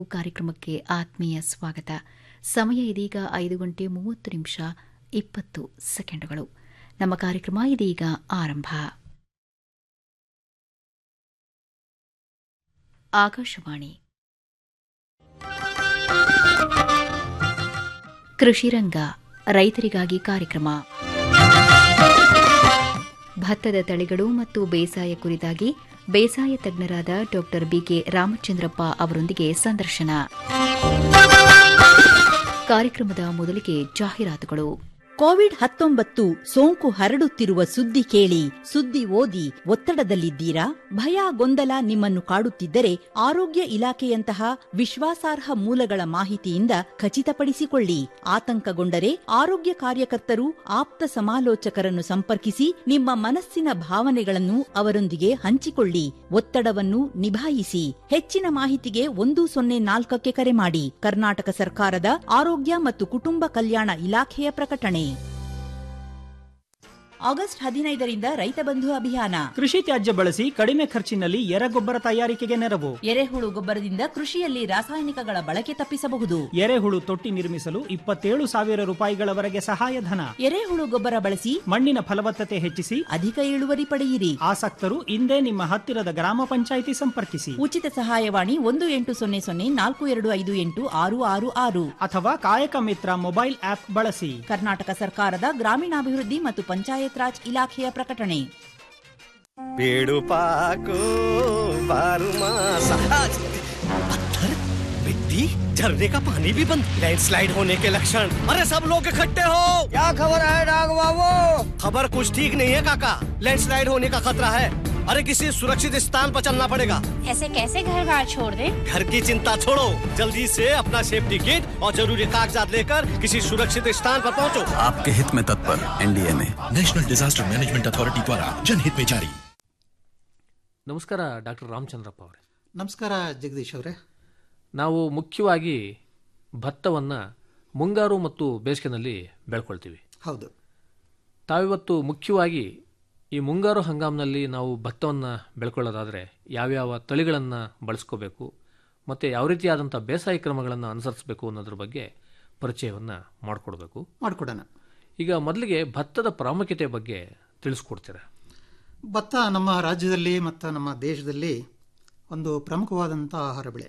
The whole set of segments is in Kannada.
ಕಾರ್ಯಕ್ರಮಕ್ಕೆ ಆತ್ಮೀಯ ಸ್ವಾಗತ ಸಮಯ ಇದೀಗ ಐದು ಗಂಟೆ ಮೂವತ್ತು ನಿಮಿಷ ಇಪ್ಪತ್ತು ಸೆಕೆಂಡುಗಳು ನಮ್ಮ ಕಾರ್ಯಕ್ರಮ ಇದೀಗ ಆರಂಭ ಆಕಾಶವಾಣಿ ಕೃಷಿರಂಗ ರೈತರಿಗಾಗಿ ಕಾರ್ಯಕ್ರಮ ಭತ್ತದ ತಳಿಗಳು ಮತ್ತು ಬೇಸಾಯ ಕುರಿತಾಗಿ ಬೇಸಾಯ ತಜ್ಞರಾದ ಡಾ ಬಿಕೆ ರಾಮಚಂದ್ರಪ್ಪ ಅವರೊಂದಿಗೆ ಸಂದರ್ಶನ ಕಾರ್ಯಕ್ರಮದ ಮೊದಲಿಗೆ ಜಾಹೀರಾತುಗಳು ಕೋವಿಡ್ ಹತ್ತೊಂಬತ್ತು ಸೋಂಕು ಹರಡುತ್ತಿರುವ ಸುದ್ದಿ ಕೇಳಿ ಸುದ್ದಿ ಓದಿ ಒತ್ತಡದಲ್ಲಿದ್ದೀರಾ ಭಯ ಗೊಂದಲ ನಿಮ್ಮನ್ನು ಕಾಡುತ್ತಿದ್ದರೆ ಆರೋಗ್ಯ ಇಲಾಖೆಯಂತಹ ವಿಶ್ವಾಸಾರ್ಹ ಮೂಲಗಳ ಮಾಹಿತಿಯಿಂದ ಖಚಿತಪಡಿಸಿಕೊಳ್ಳಿ ಆತಂಕಗೊಂಡರೆ ಆರೋಗ್ಯ ಕಾರ್ಯಕರ್ತರು ಆಪ್ತ ಸಮಾಲೋಚಕರನ್ನು ಸಂಪರ್ಕಿಸಿ ನಿಮ್ಮ ಮನಸ್ಸಿನ ಭಾವನೆಗಳನ್ನು ಅವರೊಂದಿಗೆ ಹಂಚಿಕೊಳ್ಳಿ ಒತ್ತಡವನ್ನು ನಿಭಾಯಿಸಿ ಹೆಚ್ಚಿನ ಮಾಹಿತಿಗೆ ಒಂದು ಸೊನ್ನೆ ನಾಲ್ಕಕ್ಕೆ ಕರೆ ಮಾಡಿ ಕರ್ನಾಟಕ ಸರ್ಕಾರದ ಆರೋಗ್ಯ ಮತ್ತು ಕುಟುಂಬ ಕಲ್ಯಾಣ ಇಲಾಖೆಯ ಪ್ರಕಟಣೆ ಆಗಸ್ಟ್ ಹದಿನೈದರಿಂದ ರೈತ ಬಂಧು ಅಭಿಯಾನ ಕೃಷಿ ತ್ಯಾಜ್ಯ ಬಳಸಿ ಕಡಿಮೆ ಖರ್ಚಿನಲ್ಲಿ ಎರೆಗೊಬ್ಬರ ತಯಾರಿಕೆಗೆ ನೆರವು ಎರೆಹುಳು ಗೊಬ್ಬರದಿಂದ ಕೃಷಿಯಲ್ಲಿ ರಾಸಾಯನಿಕಗಳ ಬಳಕೆ ತಪ್ಪಿಸಬಹುದು ಎರೆಹುಳು ತೊಟ್ಟಿ ನಿರ್ಮಿಸಲು ಇಪ್ಪತ್ತೇಳು ಸಾವಿರ ರೂಪಾಯಿಗಳವರೆಗೆ ಸಹಾಯಧನ ಎರೆಹುಳು ಗೊಬ್ಬರ ಬಳಸಿ ಮಣ್ಣಿನ ಫಲವತ್ತತೆ ಹೆಚ್ಚಿಸಿ ಅಧಿಕ ಇಳುವರಿ ಪಡೆಯಿರಿ ಆಸಕ್ತರು ಇಂದೇ ನಿಮ್ಮ ಹತ್ತಿರದ ಗ್ರಾಮ ಪಂಚಾಯಿತಿ ಸಂಪರ್ಕಿಸಿ ಉಚಿತ ಸಹಾಯವಾಣಿ ಒಂದು ಎಂಟು ಸೊನ್ನೆ ಸೊನ್ನೆ ನಾಲ್ಕು ಎರಡು ಐದು ಎಂಟು ಆರು ಆರು ಆರು ಅಥವಾ ಕಾಯಕ ಮಿತ್ರ ಮೊಬೈಲ್ ಆಪ್ ಬಳಸಿ ಕರ್ನಾಟಕ ಸರ್ಕಾರದ ಗ್ರಾಮೀಣಾಭಿವೃದ್ಧಿ ಮತ್ತು ಪಂಚಾಯತ್ ರಾಜ್ ಇಲಾಖೆಯ ಪ್ರಕಟಣೆ पेड़ पाको बारूमा सहज पत्थर मिट्टी झरने का पानी भी बंद लैंडस्लाइड होने के लक्षण अरे सब लोग इकट्ठे हो क्या खबर है डाग बाबू खबर कुछ ठीक नहीं है काका लैंडस्लाइड होने का खतरा है अरे किसी सुरक्षित स्थान पर चलना पड़ेगा ऐसे कैसे घर बार छोड़ दे घर की चिंता छोड़ो जल्दी से अपना सेफ्टी किट और जरूरी कागजात लेकर किसी सुरक्षित स्थान पर पहुंचो आपके हित में तत्पर एनडीए में नेशनल डिजास्टर मैनेजमेंट अथॉरिटी द्वारा जनहित में जारी ನಮಸ್ಕಾರ ಡಾಕ್ಟರ್ ರಾಮಚಂದ್ರಪ್ಪ ಅವರೇ ನಮಸ್ಕಾರ ಜಗದೀಶ್ ಅವರೇ ನಾವು ಮುಖ್ಯವಾಗಿ ಭತ್ತವನ್ನು ಮುಂಗಾರು ಮತ್ತು ಬೇಸಿಗೆನಲ್ಲಿ ಬೆಳ್ಕೊಳ್ತೀವಿ ಹೌದು ತಾವಿವತ್ತು ಮುಖ್ಯವಾಗಿ ಈ ಮುಂಗಾರು ಹಂಗಾಮಿನಲ್ಲಿ ನಾವು ಭತ್ತವನ್ನು ಬೆಳ್ಕೊಳ್ಳೋದಾದರೆ ಯಾವ್ಯಾವ ತಳಿಗಳನ್ನು ಬಳಸ್ಕೋಬೇಕು ಮತ್ತು ಯಾವ ರೀತಿಯಾದಂಥ ಬೇಸಾಯ ಕ್ರಮಗಳನ್ನು ಅನುಸರಿಸಬೇಕು ಅನ್ನೋದ್ರ ಬಗ್ಗೆ ಪರಿಚಯವನ್ನು ಮಾಡಿಕೊಡ್ಬೇಕು ಮಾಡಿಕೊಡೋಣ ಈಗ ಮೊದಲಿಗೆ ಭತ್ತದ ಪ್ರಾಮುಖ್ಯತೆ ಬಗ್ಗೆ ತಿಳಿಸ್ಕೊಡ್ತೀರಾ ಭತ್ತ ನಮ್ಮ ರಾಜ್ಯದಲ್ಲಿ ಮತ್ತು ನಮ್ಮ ದೇಶದಲ್ಲಿ ಒಂದು ಪ್ರಮುಖವಾದಂಥ ಆಹಾರ ಬೆಳೆ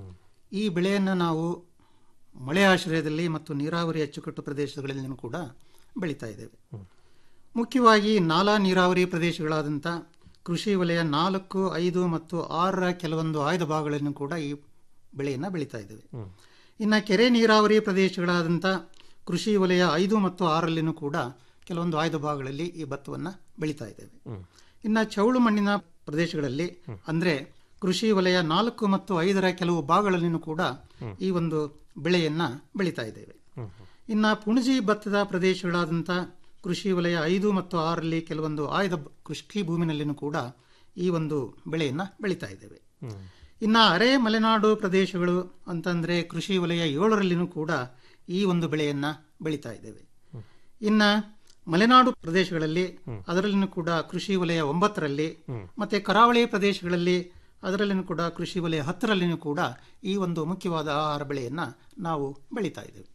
ಈ ಬೆಳೆಯನ್ನು ನಾವು ಮಳೆ ಆಶ್ರಯದಲ್ಲಿ ಮತ್ತು ನೀರಾವರಿ ಅಚ್ಚುಕಟ್ಟು ಪ್ರದೇಶಗಳಲ್ಲಿಯೂ ಕೂಡ ಬೆಳೀತಾ ಇದ್ದೇವೆ ಮುಖ್ಯವಾಗಿ ನಾಲಾ ನೀರಾವರಿ ಪ್ರದೇಶಗಳಾದಂಥ ಕೃಷಿ ವಲಯ ನಾಲ್ಕು ಐದು ಮತ್ತು ಆರರ ಕೆಲವೊಂದು ಆಯ್ದ ಭಾಗಗಳನ್ನು ಕೂಡ ಈ ಬೆಳೆಯನ್ನು ಬೆಳೀತಾ ಇದ್ದೇವೆ ಇನ್ನು ಕೆರೆ ನೀರಾವರಿ ಪ್ರದೇಶಗಳಾದಂಥ ಕೃಷಿ ವಲಯ ಐದು ಮತ್ತು ಆರಲ್ಲಿನೂ ಕೂಡ ಕೆಲವೊಂದು ಆಯ್ದ ಭಾಗಗಳಲ್ಲಿ ಈ ಭತ್ತವನ್ನು ಬೆಳೀತಾ ಇದ್ದೇವೆ ಇನ್ನು ಚೌಳು ಮಣ್ಣಿನ ಪ್ರದೇಶಗಳಲ್ಲಿ ಅಂದರೆ ಕೃಷಿ ವಲಯ ನಾಲ್ಕು ಮತ್ತು ಐದರ ಕೆಲವು ಭಾಗಗಳಲ್ಲಿನೂ ಕೂಡ ಈ ಒಂದು ಬೆಳೆಯನ್ನ ಬೆಳೀತಾ ಇದ್ದೇವೆ ಇನ್ನು ಪುಣಜಿ ಭತ್ತದ ಪ್ರದೇಶಗಳಾದಂಥ ಕೃಷಿ ವಲಯ ಐದು ಮತ್ತು ಆರರಲ್ಲಿ ಕೆಲವೊಂದು ಆಯ್ದ ಬ- ಕೃಷಿ ಭೂಮಿನಲ್ಲಿನೂ ಕೂಡ ಈ ಒಂದು ಬೆಳೆಯನ್ನ ಬೆಳೀತಾ ಇದ್ದೇವೆ ಇನ್ನು ಅರೆ ಮಲೆನಾಡು ಪ್ರದೇಶಗಳು ಅಂತಂದ್ರೆ ಕೃಷಿ ವಲಯ ಏಳರಲ್ಲಿನೂ ಕೂಡ ಈ ಒಂದು ಬೆಳೆಯನ್ನ ಬೆಳೀತಾ ಇದ್ದೇವೆ ಇನ್ನ ಮಲೆನಾಡು ಪ್ರದೇಶಗಳಲ್ಲಿ ಅದರಲ್ಲಿನೂ ಕೂಡ ಕೃಷಿ ವಲಯ ಒಂಬತ್ತರಲ್ಲಿ ಮತ್ತೆ ಕರಾವಳಿ ಪ್ರದೇಶಗಳಲ್ಲಿ ಅದರಲ್ಲಿನೂ ಕೂಡ ಕೃಷಿ ವಲಯ ಹತ್ತರಲ್ಲಿನೂ ಕೂಡ ಈ ಒಂದು ಮುಖ್ಯವಾದ ಆಹಾರ ಬೆಳೆಯನ್ನ ನಾವು ಬೆಳೀತಾ ಇದ್ದೇವೆ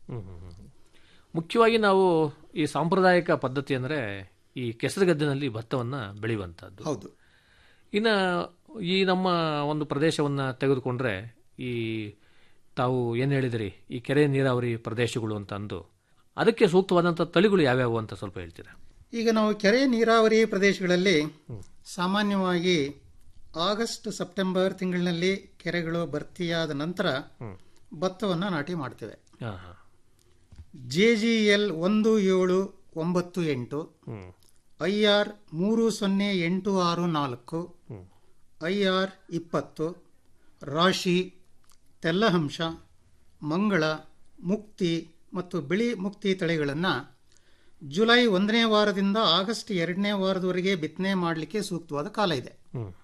ಮುಖ್ಯವಾಗಿ ನಾವು ಈ ಸಾಂಪ್ರದಾಯಿಕ ಪದ್ಧತಿ ಅಂದರೆ ಈ ಕೆಸರುಗದ್ದಿನಲ್ಲಿ ಭತ್ತವನ್ನು ಬೆಳೆಯುವಂಥದ್ದು ಹೌದು ಇನ್ನು ಈ ನಮ್ಮ ಒಂದು ಪ್ರದೇಶವನ್ನು ತೆಗೆದುಕೊಂಡ್ರೆ ಈ ತಾವು ಏನು ಹೇಳಿದಿರಿ ಈ ಕೆರೆ ನೀರಾವರಿ ಪ್ರದೇಶಗಳು ಅಂತ ಅಂದು ಅದಕ್ಕೆ ಸೂಕ್ತವಾದಂಥ ತಳಿಗಳು ಯಾವ್ಯಾವು ಅಂತ ಸ್ವಲ್ಪ ಹೇಳ್ತೀರಾ ಈಗ ನಾವು ಕೆರೆ ನೀರಾವರಿ ಪ್ರದೇಶಗಳಲ್ಲಿ ಸಾಮಾನ್ಯವಾಗಿ ಆಗಸ್ಟ್ ಸೆಪ್ಟೆಂಬರ್ ತಿಂಗಳಿನಲ್ಲಿ ಕೆರೆಗಳು ಭರ್ತಿಯಾದ ನಂತರ ಭತ್ತವನ್ನು ನಾಟಿ ಮಾಡ್ತೇವೆ ಹಾಂ ಹಾಂ ಜೆ ಜಿ ಎಲ್ ಒಂದು ಏಳು ಒಂಬತ್ತು ಎಂಟು ಐ ಆರ್ ಮೂರು ಸೊನ್ನೆ ಎಂಟು ಆರು ನಾಲ್ಕು ಐ ಆರ್ ಇಪ್ಪತ್ತು ರಾಶಿ ತೆಲ್ಲಹಂಶ ಮಂಗಳ ಮುಕ್ತಿ ಮತ್ತು ಬಿಳಿ ಮುಕ್ತಿ ತಳಿಗಳನ್ನು ಜುಲೈ ಒಂದನೇ ವಾರದಿಂದ ಆಗಸ್ಟ್ ಎರಡನೇ ವಾರದವರೆಗೆ ಬಿತ್ತನೆ ಮಾಡಲಿಕ್ಕೆ ಸೂಕ್ತವಾದ ಕಾಲ ಇದೆ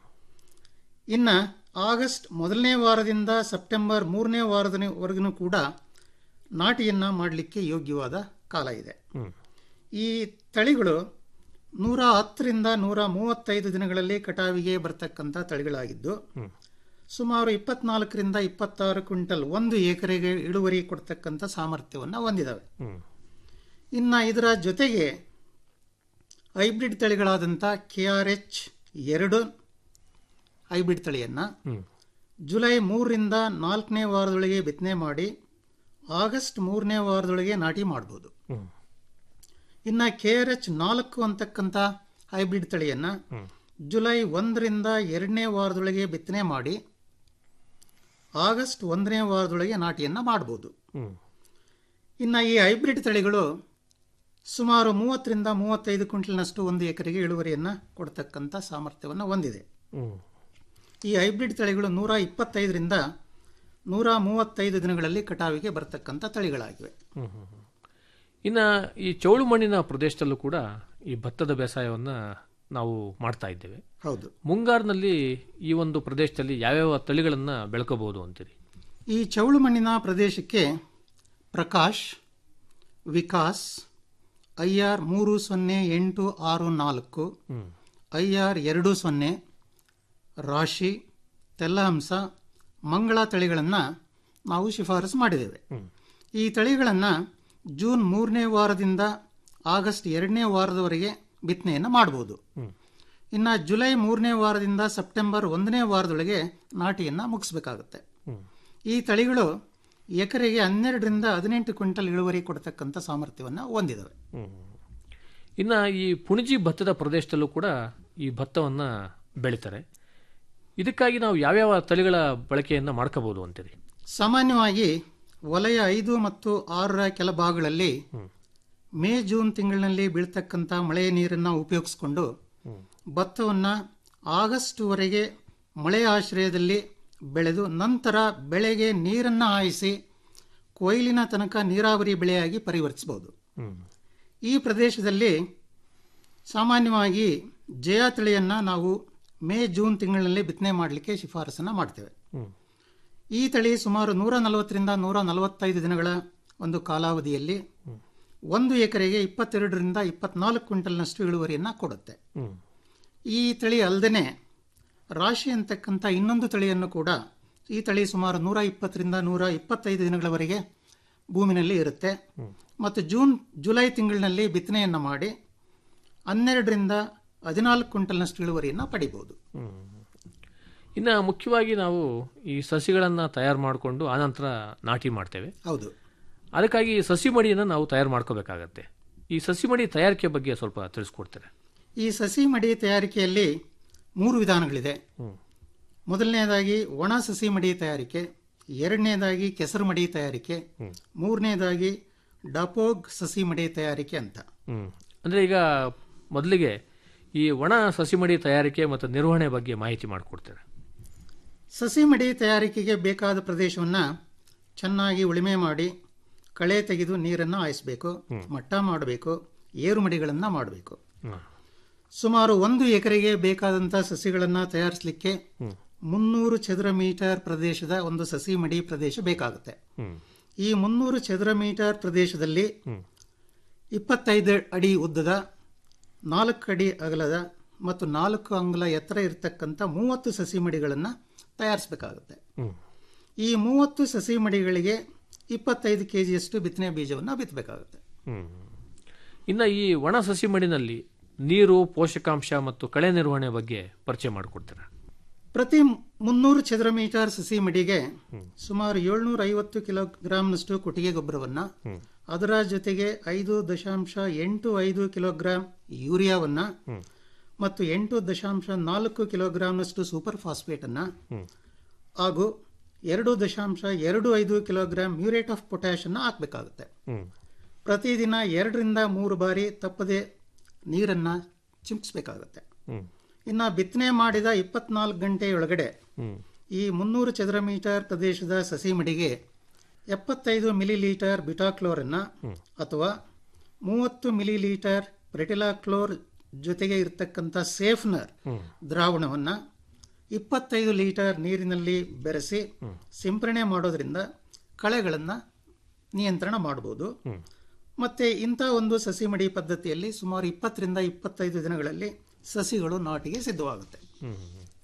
ಇನ್ನು ಆಗಸ್ಟ್ ಮೊದಲನೇ ವಾರದಿಂದ ಸೆಪ್ಟೆಂಬರ್ ಮೂರನೇ ವಾರದವರೆಗೂ ಕೂಡ ನಾಟಿಯನ್ನು ಮಾಡಲಿಕ್ಕೆ ಯೋಗ್ಯವಾದ ಕಾಲ ಇದೆ ಈ ತಳಿಗಳು ನೂರ ಹತ್ತರಿಂದ ನೂರ ಮೂವತ್ತೈದು ದಿನಗಳಲ್ಲಿ ಕಟಾವಿಗೆ ಬರ್ತಕ್ಕಂಥ ತಳಿಗಳಾಗಿದ್ದು ಸುಮಾರು ಇಪ್ಪತ್ನಾಲ್ಕರಿಂದ ಇಪ್ಪತ್ತಾರು ಕ್ವಿಂಟಲ್ ಒಂದು ಎಕರೆಗೆ ಇಳುವರಿ ಕೊಡ್ತಕ್ಕಂಥ ಸಾಮರ್ಥ್ಯವನ್ನು ಹೊಂದಿದ್ದಾವೆ ಇನ್ನು ಇದರ ಜೊತೆಗೆ ಹೈಬ್ರಿಡ್ ತಳಿಗಳಾದಂಥ ಕೆ ಆರ್ ಎಚ್ ಎರಡು ಹೈಬ್ರಿಡ್ ತಳಿಯನ್ನು ಜುಲೈ ಮೂರರಿಂದ ನಾಲ್ಕನೇ ವಾರದೊಳಗೆ ಬಿತ್ತನೆ ಮಾಡಿ ಆಗಸ್ಟ್ ಮೂರನೇ ವಾರದೊಳಗೆ ನಾಟಿ ಮಾಡ್ಬೋದು ಇನ್ನು ಕೆ ಆರ್ ಎಚ್ ನಾಲ್ಕು ಅಂತಕ್ಕಂಥ ಹೈಬ್ರಿಡ್ ತಳಿಯನ್ನು ಜುಲೈ ಒಂದರಿಂದ ಎರಡನೇ ವಾರದೊಳಗೆ ಬಿತ್ತನೆ ಮಾಡಿ ಆಗಸ್ಟ್ ಒಂದನೇ ವಾರದೊಳಗೆ ನಾಟಿಯನ್ನು ಮಾಡ್ಬೋದು ಇನ್ನು ಈ ಹೈಬ್ರಿಡ್ ತಳಿಗಳು ಸುಮಾರು ಮೂವತ್ತರಿಂದ ಮೂವತ್ತೈದು ಕ್ವಿಂಟಲ್ನಷ್ಟು ಒಂದು ಎಕರೆಗೆ ಇಳುವರಿಯನ್ನು ಕೊಡ್ತಕ್ಕಂಥ ಸಾಮರ್ಥ್ಯವನ್ನು ಹೊಂದಿದೆ ಈ ಹೈಬ್ರಿಡ್ ತಳಿಗಳು ನೂರ ಇಪ್ಪತ್ತೈದರಿಂದ ನೂರ ಮೂವತ್ತೈದು ದಿನಗಳಲ್ಲಿ ಕಟಾವಿಗೆ ಬರ್ತಕ್ಕಂಥ ತಳಿಗಳಾಗಿವೆ ಇನ್ನು ಈ ಚೌಳು ಮಣ್ಣಿನ ಪ್ರದೇಶದಲ್ಲೂ ಕೂಡ ಈ ಭತ್ತದ ಬೇಸಾಯವನ್ನು ನಾವು ಮಾಡ್ತಾ ಇದ್ದೇವೆ ಹೌದು ಮುಂಗಾರಿನಲ್ಲಿ ಈ ಒಂದು ಪ್ರದೇಶದಲ್ಲಿ ಯಾವ್ಯಾವ ತಳಿಗಳನ್ನು ಬೆಳ್ಕೋಬಹುದು ಅಂತೀರಿ ಈ ಚೌಳು ಮಣ್ಣಿನ ಪ್ರದೇಶಕ್ಕೆ ಪ್ರಕಾಶ್ ವಿಕಾಸ್ ಐ ಆರ್ ಮೂರು ಸೊನ್ನೆ ಎಂಟು ಆರು ನಾಲ್ಕು ಐ ಆರ್ ಎರಡು ಸೊನ್ನೆ ರಾಶಿ ತೆಲ್ಲಹಂಸ ಮಂಗಳ ತಳಿಗಳನ್ನು ನಾವು ಶಿಫಾರಸು ಮಾಡಿದ್ದೇವೆ ಈ ತಳಿಗಳನ್ನು ಜೂನ್ ಮೂರನೇ ವಾರದಿಂದ ಆಗಸ್ಟ್ ಎರಡನೇ ವಾರದವರೆಗೆ ಬಿತ್ತನೆಯನ್ನು ಮಾಡ್ಬೋದು ಇನ್ನು ಜುಲೈ ಮೂರನೇ ವಾರದಿಂದ ಸೆಪ್ಟೆಂಬರ್ ಒಂದನೇ ವಾರದೊಳಗೆ ನಾಟಿಯನ್ನು ಮುಗಿಸ್ಬೇಕಾಗುತ್ತೆ ಈ ತಳಿಗಳು ಎಕರೆಗೆ ಹನ್ನೆರಡರಿಂದ ಹದಿನೆಂಟು ಕ್ವಿಂಟಲ್ ಇಳುವರಿ ಕೊಡ್ತಕ್ಕಂಥ ಸಾಮರ್ಥ್ಯವನ್ನು ಹೊಂದಿದವೆ ಇನ್ನು ಈ ಪುಣಜಿ ಭತ್ತದ ಪ್ರದೇಶದಲ್ಲೂ ಕೂಡ ಈ ಭತ್ತವನ್ನು ಬೆಳೀತಾರೆ ಇದಕ್ಕಾಗಿ ನಾವು ಯಾವ್ಯಾವ ತಳಿಗಳ ಬಳಕೆಯನ್ನು ಮಾಡ್ಕೋಬಹುದು ಅಂತೀರಿ ಸಾಮಾನ್ಯವಾಗಿ ವಲಯ ಐದು ಮತ್ತು ಆರರ ಕೆಲ ಭಾಗಗಳಲ್ಲಿ ಮೇ ಜೂನ್ ತಿಂಗಳಿನಲ್ಲಿ ಬೀಳ್ತಕ್ಕಂಥ ಮಳೆಯ ನೀರನ್ನು ಉಪಯೋಗಿಸ್ಕೊಂಡು ಭತ್ತವನ್ನು ಆಗಸ್ಟ್ವರೆಗೆ ಮಳೆಯ ಆಶ್ರಯದಲ್ಲಿ ಬೆಳೆದು ನಂತರ ಬೆಳೆಗೆ ನೀರನ್ನು ಹಾಯಿಸಿ ಕೊಯ್ಲಿನ ತನಕ ನೀರಾವರಿ ಬೆಳೆಯಾಗಿ ಪರಿವರ್ತಿಸಬಹುದು ಈ ಪ್ರದೇಶದಲ್ಲಿ ಸಾಮಾನ್ಯವಾಗಿ ಜಯ ತಳಿಯನ್ನು ನಾವು ಮೇ ಜೂನ್ ತಿಂಗಳಿನಲ್ಲಿ ಬಿತ್ತನೆ ಮಾಡಲಿಕ್ಕೆ ಶಿಫಾರಸನ್ನು ಮಾಡ್ತೇವೆ ಈ ತಳಿ ಸುಮಾರು ನೂರ ನಲವತ್ತರಿಂದ ನೂರ ನಲವತ್ತೈದು ದಿನಗಳ ಒಂದು ಕಾಲಾವಧಿಯಲ್ಲಿ ಒಂದು ಎಕರೆಗೆ ಇಪ್ಪತ್ತೆರಡರಿಂದ ಇಪ್ಪತ್ನಾಲ್ಕು ಕ್ವಿಂಟಲ್ನಷ್ಟು ಇಳುವರಿಯನ್ನು ಕೊಡುತ್ತೆ ಈ ತಳಿ ಅಲ್ಲದೆ ರಾಶಿ ಅಂತಕ್ಕಂಥ ಇನ್ನೊಂದು ತಳಿಯನ್ನು ಕೂಡ ಈ ತಳಿ ಸುಮಾರು ನೂರ ಇಪ್ಪತ್ತರಿಂದ ನೂರ ಇಪ್ಪತ್ತೈದು ದಿನಗಳವರೆಗೆ ಭೂಮಿನಲ್ಲಿ ಇರುತ್ತೆ ಮತ್ತು ಜೂನ್ ಜುಲೈ ತಿಂಗಳಿನಲ್ಲಿ ಬಿತ್ತನೆಯನ್ನು ಮಾಡಿ ಹನ್ನೆರಡರಿಂದ ಹದಿನಾಲ್ಕು ಕ್ವಿಂಟಲ್ನಷ್ಟು ಇಳುವರಿಯನ್ನು ಪಡಿಬೋದು ಇನ್ನು ಮುಖ್ಯವಾಗಿ ನಾವು ಈ ಸಸಿಗಳನ್ನು ತಯಾರು ಮಾಡಿಕೊಂಡು ಆನಂತರ ನಾಟಿ ಮಾಡ್ತೇವೆ ಹೌದು ಅದಕ್ಕಾಗಿ ಸಸಿ ಮಡಿಯನ್ನು ನಾವು ತಯಾರು ಮಾಡ್ಕೋಬೇಕಾಗತ್ತೆ ಈ ಸಸಿ ಮಡಿ ತಯಾರಿಕೆ ಬಗ್ಗೆ ಸ್ವಲ್ಪ ತಿಳಿಸ್ಕೊಡ್ತಾರೆ ಈ ಸಸಿ ಮಡಿ ತಯಾರಿಕೆಯಲ್ಲಿ ಮೂರು ವಿಧಾನಗಳಿದೆ ಮೊದಲನೇದಾಗಿ ಒಣ ಸಸಿ ಮಡಿ ತಯಾರಿಕೆ ಎರಡನೇದಾಗಿ ಕೆಸರು ಮಡಿ ತಯಾರಿಕೆ ಮೂರನೇದಾಗಿ ಡಪೋಗ್ ಸಸಿ ಮಡಿ ತಯಾರಿಕೆ ಅಂತ ಹ್ಮ್ ಅಂದರೆ ಈಗ ಮೊದಲಿಗೆ ಈ ಒಣ ಸಸಿ ಮಡಿ ತಯಾರಿಕೆ ಮತ್ತು ನಿರ್ವಹಣೆ ಬಗ್ಗೆ ಮಾಹಿತಿ ಮಾಡಿಕೊಡ್ತಾರೆ ಸಸಿ ಮಡಿ ತಯಾರಿಕೆಗೆ ಬೇಕಾದ ಪ್ರದೇಶವನ್ನು ಚೆನ್ನಾಗಿ ಉಳುಮೆ ಮಾಡಿ ಕಳೆ ತೆಗೆದು ನೀರನ್ನು ಹಾಯಿಸಬೇಕು ಮಟ್ಟ ಮಾಡಬೇಕು ಏರು ಮಡಿಗಳನ್ನು ಮಾಡಬೇಕು ಸುಮಾರು ಒಂದು ಎಕರೆಗೆ ಬೇಕಾದಂಥ ಸಸಿಗಳನ್ನು ತಯಾರಿಸಲಿಕ್ಕೆ ಮುನ್ನೂರು ಚದರ ಮೀಟರ್ ಪ್ರದೇಶದ ಒಂದು ಸಸಿ ಮಡಿ ಪ್ರದೇಶ ಬೇಕಾಗುತ್ತೆ ಈ ಮುನ್ನೂರು ಚದರ ಮೀಟರ್ ಪ್ರದೇಶದಲ್ಲಿ ಇಪ್ಪತ್ತೈದು ಅಡಿ ಉದ್ದದ ನಾಲ್ಕು ಅಡಿ ಅಗಲದ ಮತ್ತು ನಾಲ್ಕು ಅಂಗುಲ ಎತ್ತರ ಇರತಕ್ಕಂಥ ಮೂವತ್ತು ಸಸಿ ಮಡಿಗಳನ್ನು ತಯಾರಿಸಬೇಕಾಗುತ್ತೆ ಈ ಮೂವತ್ತು ಸಸಿ ಮಡಿಗಳಿಗೆ ಇಪ್ಪತ್ತೈದು ಕೆ ಜಿಯಷ್ಟು ಬಿತ್ತನೆ ಬೀಜವನ್ನು ಬಿತ್ತಬೇಕಾಗುತ್ತೆ ಇನ್ನು ಈ ಒಣ ಸಸಿ ಮಡಿನಲ್ಲಿ ನೀರು ಪೋಷಕಾಂಶ ಮತ್ತು ಕಳೆ ನಿರ್ವಹಣೆ ಬಗ್ಗೆ ಪರಿಚಯ ಮಾಡಿಕೊಡ್ತಾರೆ ಪ್ರತಿ ಮುನ್ನೂರು ಚದರ ಮೀಟರ್ ಸಸಿ ಮಡಿಗೆ ಸುಮಾರು ಏಳ್ನೂರ ಐವತ್ತು ಕಿಲೋಗ್ರಾಂನಷ್ಟು ಕೊಟ್ಟಿಗೆ ಗೊಬ್ಬರವನ್ನು ಅದರ ಜೊತೆಗೆ ಐದು ದಶಾಂಶ ಎಂಟು ಐದು ಕಿಲೋಗ್ರಾಂ ಯೂರಿಯಾವನ್ನು ಮತ್ತು ಎಂಟು ದಶಾಂಶ ನಾಲ್ಕು ಕಿಲೋಗ್ರಾಂನಷ್ಟು ಸೂಪರ್ ಫಾಸ್ಫೇಟನ್ನು ಹಾಗೂ ಎರಡು ದಶಾಂಶ ಎರಡು ಐದು ಕಿಲೋಗ್ರಾಂ ಮ್ಯೂರೇಟ್ ಆಫ್ ಪೊಟ್ಯಾಷನ್ನು ಹಾಕಬೇಕಾಗುತ್ತೆ ಪ್ರತಿದಿನ ಎರಡರಿಂದ ಮೂರು ಬಾರಿ ತಪ್ಪದೆ ನೀರನ್ನು ಚಿಮ್ಮಿಸ್ಬೇಕಾಗುತ್ತೆ ಇನ್ನು ಬಿತ್ತನೆ ಮಾಡಿದ ಇಪ್ಪತ್ನಾಲ್ಕು ಗಂಟೆಯೊಳಗಡೆ ಈ ಮುನ್ನೂರು ಚದರ ಮೀಟರ್ ಪ್ರದೇಶದ ಸಸಿ ಮಡಿಗೆ ಎಪ್ಪತ್ತೈದು ಮಿಲಿ ಲೀಟರ್ ಬಿಟಾಕ್ಲೋರನ್ನು ಅಥವಾ ಮೂವತ್ತು ಮಿಲಿ ಲೀಟರ್ ಪ್ರೆಟಿಲಾಕ್ಲೋರ್ ಜೊತೆಗೆ ಇರತಕ್ಕಂಥ ಸೇಫ್ನರ್ ದ್ರಾವಣವನ್ನು ಇಪ್ಪತ್ತೈದು ಲೀಟರ್ ನೀರಿನಲ್ಲಿ ಬೆರೆಸಿ ಸಿಂಪರಣೆ ಮಾಡೋದ್ರಿಂದ ಕಳೆಗಳನ್ನು ನಿಯಂತ್ರಣ ಮಾಡ್ಬೋದು ಮತ್ತು ಇಂಥ ಒಂದು ಸಸಿ ಮಡಿ ಪದ್ಧತಿಯಲ್ಲಿ ಸುಮಾರು ಇಪ್ಪತ್ತರಿಂದ ಇಪ್ಪತ್ತೈದು ದಿನಗಳಲ್ಲಿ ಸಸಿಗಳು ನಾಟಿಗೆ ಸಿದ್ಧವಾಗುತ್ತೆ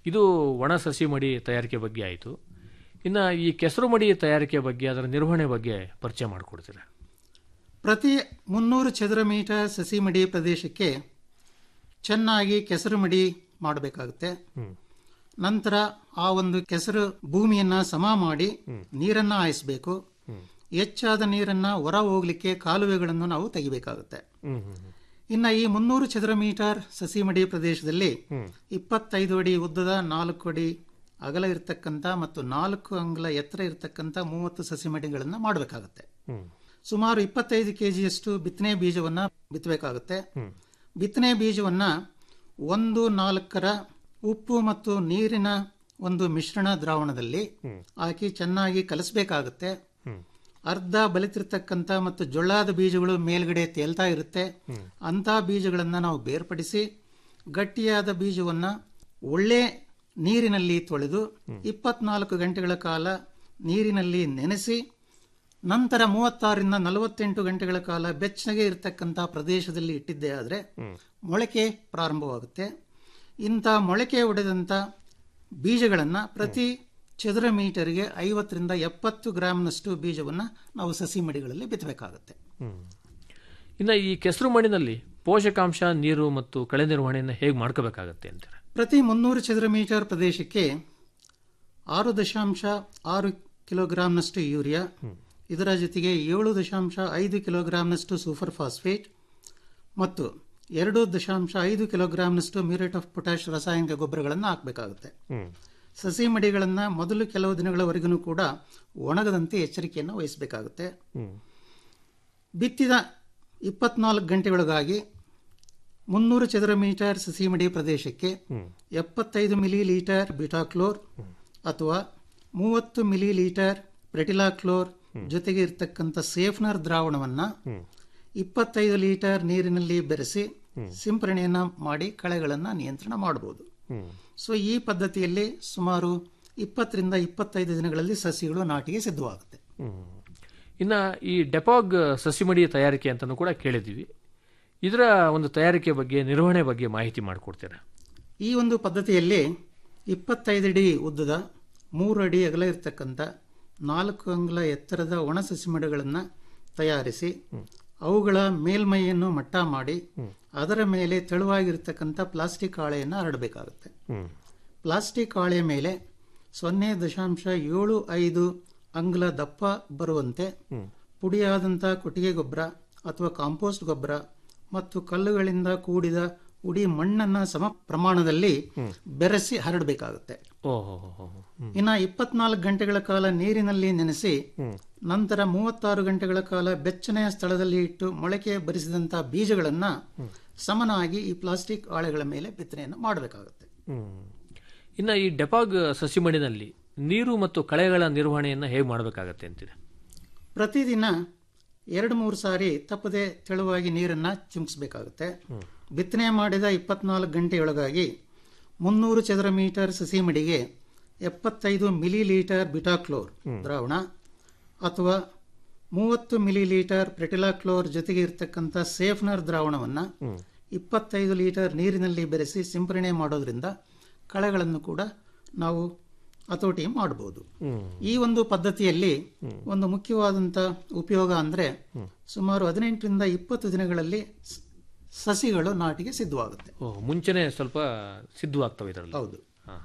ಇದು ಒಣ ಸಸಿ ಮಡಿ ತಯಾರಿಕೆ ಬಗ್ಗೆ ಆಯಿತು ಇನ್ನು ಈ ಕೆಸರು ಮಡಿ ತಯಾರಿಕೆ ಬಗ್ಗೆ ಅದರ ನಿರ್ವಹಣೆ ಬಗ್ಗೆ ಪರಿಚಯ ಮಾಡಿಕೊಡ್ತೀರಾ ಪ್ರತಿ ಮುನ್ನೂರು ಚದರ ಮೀಟರ್ ಸಸಿ ಮಡಿ ಪ್ರದೇಶಕ್ಕೆ ಚೆನ್ನಾಗಿ ಕೆಸರು ಮಡಿ ಮಾಡಬೇಕಾಗುತ್ತೆ ನಂತರ ಆ ಒಂದು ಕೆಸರು ಭೂಮಿಯನ್ನ ಸಮ ಮಾಡಿ ನೀರನ್ನ ಹಾಯಿಸಬೇಕು ಹೆಚ್ಚಾದ ನೀರನ್ನ ಹೊರ ಹೋಗ್ಲಿಕ್ಕೆ ಕಾಲುವೆಗಳನ್ನು ನಾವು ತೆಗಿಬೇಕಾಗುತ್ತೆ ಇನ್ನು ಈ ಮುನ್ನೂರು ಚದರ ಮೀಟರ್ ಸಸಿ ಮಡಿ ಪ್ರದೇಶದಲ್ಲಿ ಇಪ್ಪತ್ತೈದು ಅಡಿ ಉದ್ದದ ನಾಲ್ಕು ಅಡಿ ಅಗಲ ಇರತಕ್ಕಂಥ ಮತ್ತು ನಾಲ್ಕು ಅಂಗುಲ ಎತ್ತರ ಇರತಕ್ಕಂಥ ಮೂವತ್ತು ಸಸಿ ಮಡಿಗಳನ್ನು ಮಾಡಬೇಕಾಗುತ್ತೆ ಸುಮಾರು ಇಪ್ಪತ್ತೈದು ಕೆಜಿಯಷ್ಟು ಬಿತ್ತನೆ ಬೀಜವನ್ನ ಬಿತ್ತಬೇಕಾಗುತ್ತೆ ಬಿತ್ತನೆ ಬೀಜವನ್ನ ಒಂದು ನಾಲ್ಕರ ಉಪ್ಪು ಮತ್ತು ನೀರಿನ ಒಂದು ಮಿಶ್ರಣ ದ್ರಾವಣದಲ್ಲಿ ಹಾಕಿ ಚೆನ್ನಾಗಿ ಕಲಿಸ್ಬೇಕಾಗುತ್ತೆ ಅರ್ಧ ಬಲಿತಿರ್ತಕ್ಕಂಥ ಮತ್ತು ಜೊಳ್ಳಾದ ಬೀಜಗಳು ಮೇಲ್ಗಡೆ ತೇಲ್ತಾ ಇರುತ್ತೆ ಅಂತ ಬೀಜಗಳನ್ನ ನಾವು ಬೇರ್ಪಡಿಸಿ ಗಟ್ಟಿಯಾದ ಬೀಜವನ್ನ ಒಳ್ಳೆ ನೀರಿನಲ್ಲಿ ತೊಳೆದು ಇಪ್ಪತ್ನಾಲ್ಕು ಗಂಟೆಗಳ ಕಾಲ ನೀರಿನಲ್ಲಿ ನೆನೆಸಿ ನಂತರ ಮೂವತ್ತಾರರಿಂದ ನಲವತ್ತೆಂಟು ಗಂಟೆಗಳ ಕಾಲ ಬೆಚ್ಚಗೆ ಇರತಕ್ಕಂಥ ಪ್ರದೇಶದಲ್ಲಿ ಇಟ್ಟಿದ್ದೇ ಆದರೆ ಮೊಳಕೆ ಪ್ರಾರಂಭವಾಗುತ್ತೆ ಇಂಥ ಮೊಳಕೆ ಹೊಡೆದಂಥ ಬೀಜಗಳನ್ನು ಪ್ರತಿ ಚದುರ ಮೀಟರ್ಗೆ ಐವತ್ತರಿಂದ ಎಪ್ಪತ್ತು ಗ್ರಾಮ್ನಷ್ಟು ಬೀಜವನ್ನು ನಾವು ಸಸಿ ಮಡಿಗಳಲ್ಲಿ ಬಿತ್ತಬೇಕಾಗುತ್ತೆ ಇನ್ನು ಈ ಕೆಸರು ಮಣ್ಣಿನಲ್ಲಿ ಪೋಷಕಾಂಶ ನೀರು ಮತ್ತು ಕಳೆ ನಿರ್ವಹಣೆಯನ್ನು ಹೇಗೆ ಮಾಡ್ಕೋಬೇಕಾಗತ್ತೆ ಅಂತಾರೆ ಪ್ರತಿ ಮುನ್ನೂರು ಚದರ ಮೀಟರ್ ಪ್ರದೇಶಕ್ಕೆ ಆರು ದಶಾಂಶ ಆರು ಕಿಲೋಗ್ರಾಂನಷ್ಟು ಯೂರಿಯಾ ಇದರ ಜೊತೆಗೆ ಏಳು ದಶಾಂಶ ಐದು ಕಿಲೋಗ್ರಾಂನಷ್ಟು ಸೂಪರ್ ಫಾಸ್ಫೇಟ್ ಮತ್ತು ಎರಡು ದಶಾಂಶ ಐದು ಕಿಲೋಗ್ರಾಂನಷ್ಟು ಮ್ಯೂರೇಟ್ ಆಫ್ ಪೊಟ್ಯಾಶ್ ರಾಸಾಯನಿಕ ಗೊಬ್ಬರಗಳನ್ನು ಹಾಕಬೇಕಾಗುತ್ತೆ ಸಸಿ ಮಡಿಗಳನ್ನು ಮೊದಲು ಕೆಲವು ದಿನಗಳವರೆಗೂ ಕೂಡ ಒಣಗದಂತೆ ಎಚ್ಚರಿಕೆಯನ್ನು ವಹಿಸಬೇಕಾಗುತ್ತೆ ಬಿತ್ತಿದ ಇಪ್ಪತ್ನಾಲ್ಕು ಗಂಟೆಯೊಳಗಾಗಿ ಮುನ್ನೂರು ಚದರ ಮೀಟರ್ ಸಸಿ ಮಡಿ ಪ್ರದೇಶಕ್ಕೆ ಎಪ್ಪತ್ತೈದು ಮಿಲಿ ಲೀಟರ್ ಬಿಟಾಕ್ಲೋರ್ ಅಥವಾ ಮೂವತ್ತು ಮಿಲಿ ಲೀಟರ್ ಪ್ರೆಟಿಲಾಕ್ಲೋರ್ ಜೊತೆಗೆ ಇರತಕ್ಕಂಥ ಸೇಫ್ನರ್ ದ್ರಾವಣವನ್ನ ಇಪ್ಪತ್ತೈದು ಲೀಟರ್ ನೀರಿನಲ್ಲಿ ಬೆರೆಸಿ ಸಿಂಪರಣೆಯನ್ನ ಮಾಡಿ ಕಳೆಗಳನ್ನು ನಿಯಂತ್ರಣ ಮಾಡಬಹುದು ಸೊ ಈ ಪದ್ಧತಿಯಲ್ಲಿ ಸುಮಾರು ಇಪ್ಪತ್ತರಿಂದ ಇಪ್ಪತ್ತೈದು ದಿನಗಳಲ್ಲಿ ಸಸಿಗಳು ನಾಟಿಗೆ ಸಿದ್ಧವಾಗುತ್ತೆ ಇನ್ನು ಈ ಡೆಪಾಗ್ ಸಸಿಮಡಿ ತಯಾರಿಕೆ ಅಂತಲೂ ಕೂಡ ಕೇಳಿದ್ದೀವಿ ಇದರ ಒಂದು ತಯಾರಿಕೆ ಬಗ್ಗೆ ನಿರ್ವಹಣೆ ಬಗ್ಗೆ ಮಾಹಿತಿ ಮಾಡಿಕೊಡ್ತೀರಾ ಈ ಒಂದು ಪದ್ಧತಿಯಲ್ಲಿ ಇಪ್ಪತ್ತೈದು ಅಡಿ ಉದ್ದದ ಮೂರು ಅಡಿ ಅಗಲ ಇರತಕ್ಕಂಥ ನಾಲ್ಕು ಅಂಗುಲ ಎತ್ತರದ ಒಣ ಸಸಿಮಡಿಗಳನ್ನು ತಯಾರಿಸಿ ಅವುಗಳ ಮೇಲ್ಮೈಯನ್ನು ಮಟ್ಟ ಮಾಡಿ ಅದರ ಮೇಲೆ ತೆಳುವಾಗಿರ್ತಕ್ಕಂಥ ಪ್ಲಾಸ್ಟಿಕ್ ಹಾಳೆಯನ್ನು ಹರಡಬೇಕಾಗುತ್ತೆ ಪ್ಲಾಸ್ಟಿಕ್ ಹಾಳೆಯ ಮೇಲೆ ಸೊನ್ನೆ ದಶಾಂಶ ಏಳು ಐದು ಅಂಗುಲ ದಪ್ಪ ಬರುವಂತೆ ಪುಡಿಯಾದಂಥ ಕೊಟ್ಟಿಗೆ ಗೊಬ್ಬರ ಅಥವಾ ಕಾಂಪೋಸ್ಟ್ ಗೊಬ್ಬರ ಮತ್ತು ಕಲ್ಲುಗಳಿಂದ ಕೂಡಿದ ಉಡಿ ಮಣ್ಣನ್ನ ಸಮ ಪ್ರಮಾಣದಲ್ಲಿ ಬೆರೆಸಿ ಹರಡಬೇಕಾಗುತ್ತೆ ಓಹೋ ಇನ್ನ ಇಪ್ಪತ್ನಾಲ್ಕು ಗಂಟೆಗಳ ಕಾಲ ನೀರಿನಲ್ಲಿ ನೆನೆಸಿ ನಂತರ ಮೂವತ್ತಾರು ಗಂಟೆಗಳ ಕಾಲ ಬೆಚ್ಚನೆಯ ಸ್ಥಳದಲ್ಲಿ ಇಟ್ಟು ಮೊಳಕೆ ಬರಿಸಿದಂತಹ ಬೀಜಗಳನ್ನ ಸಮನಾಗಿ ಈ ಪ್ಲಾಸ್ಟಿಕ್ ಹಾಳೆಗಳ ಮೇಲೆ ಬಿತ್ತನೆಯನ್ನು ಮಾಡಬೇಕಾಗುತ್ತೆ ಇನ್ನು ಈ ಡೆಪಾಗ್ ಸಸಿಮಡಿನಲ್ಲಿ ನೀರು ಮತ್ತು ಕಳೆಗಳ ನಿರ್ವಹಣೆಯನ್ನು ಹೇಗೆ ಮಾಡಬೇಕಾಗತ್ತೆ ಅಂತೀರಾ ಪ್ರತಿದಿನ ಎರಡು ಮೂರು ಸಾರಿ ತಪ್ಪದೆ ತೆಳುವಾಗಿ ನೀರನ್ನ ಚಿಮುಕಿಸಬೇಕಾಗುತ್ತೆ ಬಿತ್ತನೆ ಮಾಡಿದ ಇಪ್ಪತ್ನಾಲ್ಕು ಗಂಟೆಯೊಳಗಾಗಿ ಮುನ್ನೂರು ಚದರ ಮೀಟರ್ ಸಸಿ ಮಡಿಗೆ ಎಪ್ಪತ್ತೈದು ಮಿಲಿ ಲೀಟರ್ ಬಿಟಾಕ್ಲೋರ್ ದ್ರಾವಣ ಅಥವಾ ಮೂವತ್ತು ಮಿಲಿ ಲೀಟರ್ ಪ್ರೆಟಿಲಾಕ್ಲೋರ್ ಜೊತೆಗೆ ಇರತಕ್ಕಂಥ ಸೇಫ್ನರ್ ದ್ರಾವಣವನ್ನು ಇಪ್ಪತ್ತೈದು ಲೀಟರ್ ನೀರಿನಲ್ಲಿ ಬೆರೆಸಿ ಸಿಂಪರಣೆ ಮಾಡೋದ್ರಿಂದ ಕಳೆಗಳನ್ನು ಕೂಡ ನಾವು ಹತೋಟಿ ಮಾಡಬಹುದು ಈ ಒಂದು ಪದ್ಧತಿಯಲ್ಲಿ ಒಂದು ಮುಖ್ಯವಾದಂಥ ಉಪಯೋಗ ಅಂದರೆ ಸುಮಾರು ಹದಿನೆಂಟರಿಂದ ಇಪ್ಪತ್ತು ದಿನಗಳಲ್ಲಿ ಸ- ಸಸಿಗಳು ನಾಟಿಗೆ ಸಿದ್ಧವಾಗುತ್ತೆ ಓ ಮುಂಚೆನೆ ಸ್ವಲ್ಪ ಸಿದ್ಧವಾಗ್ತವೆ ಇದರಲ್ಲಿ ಹೌದು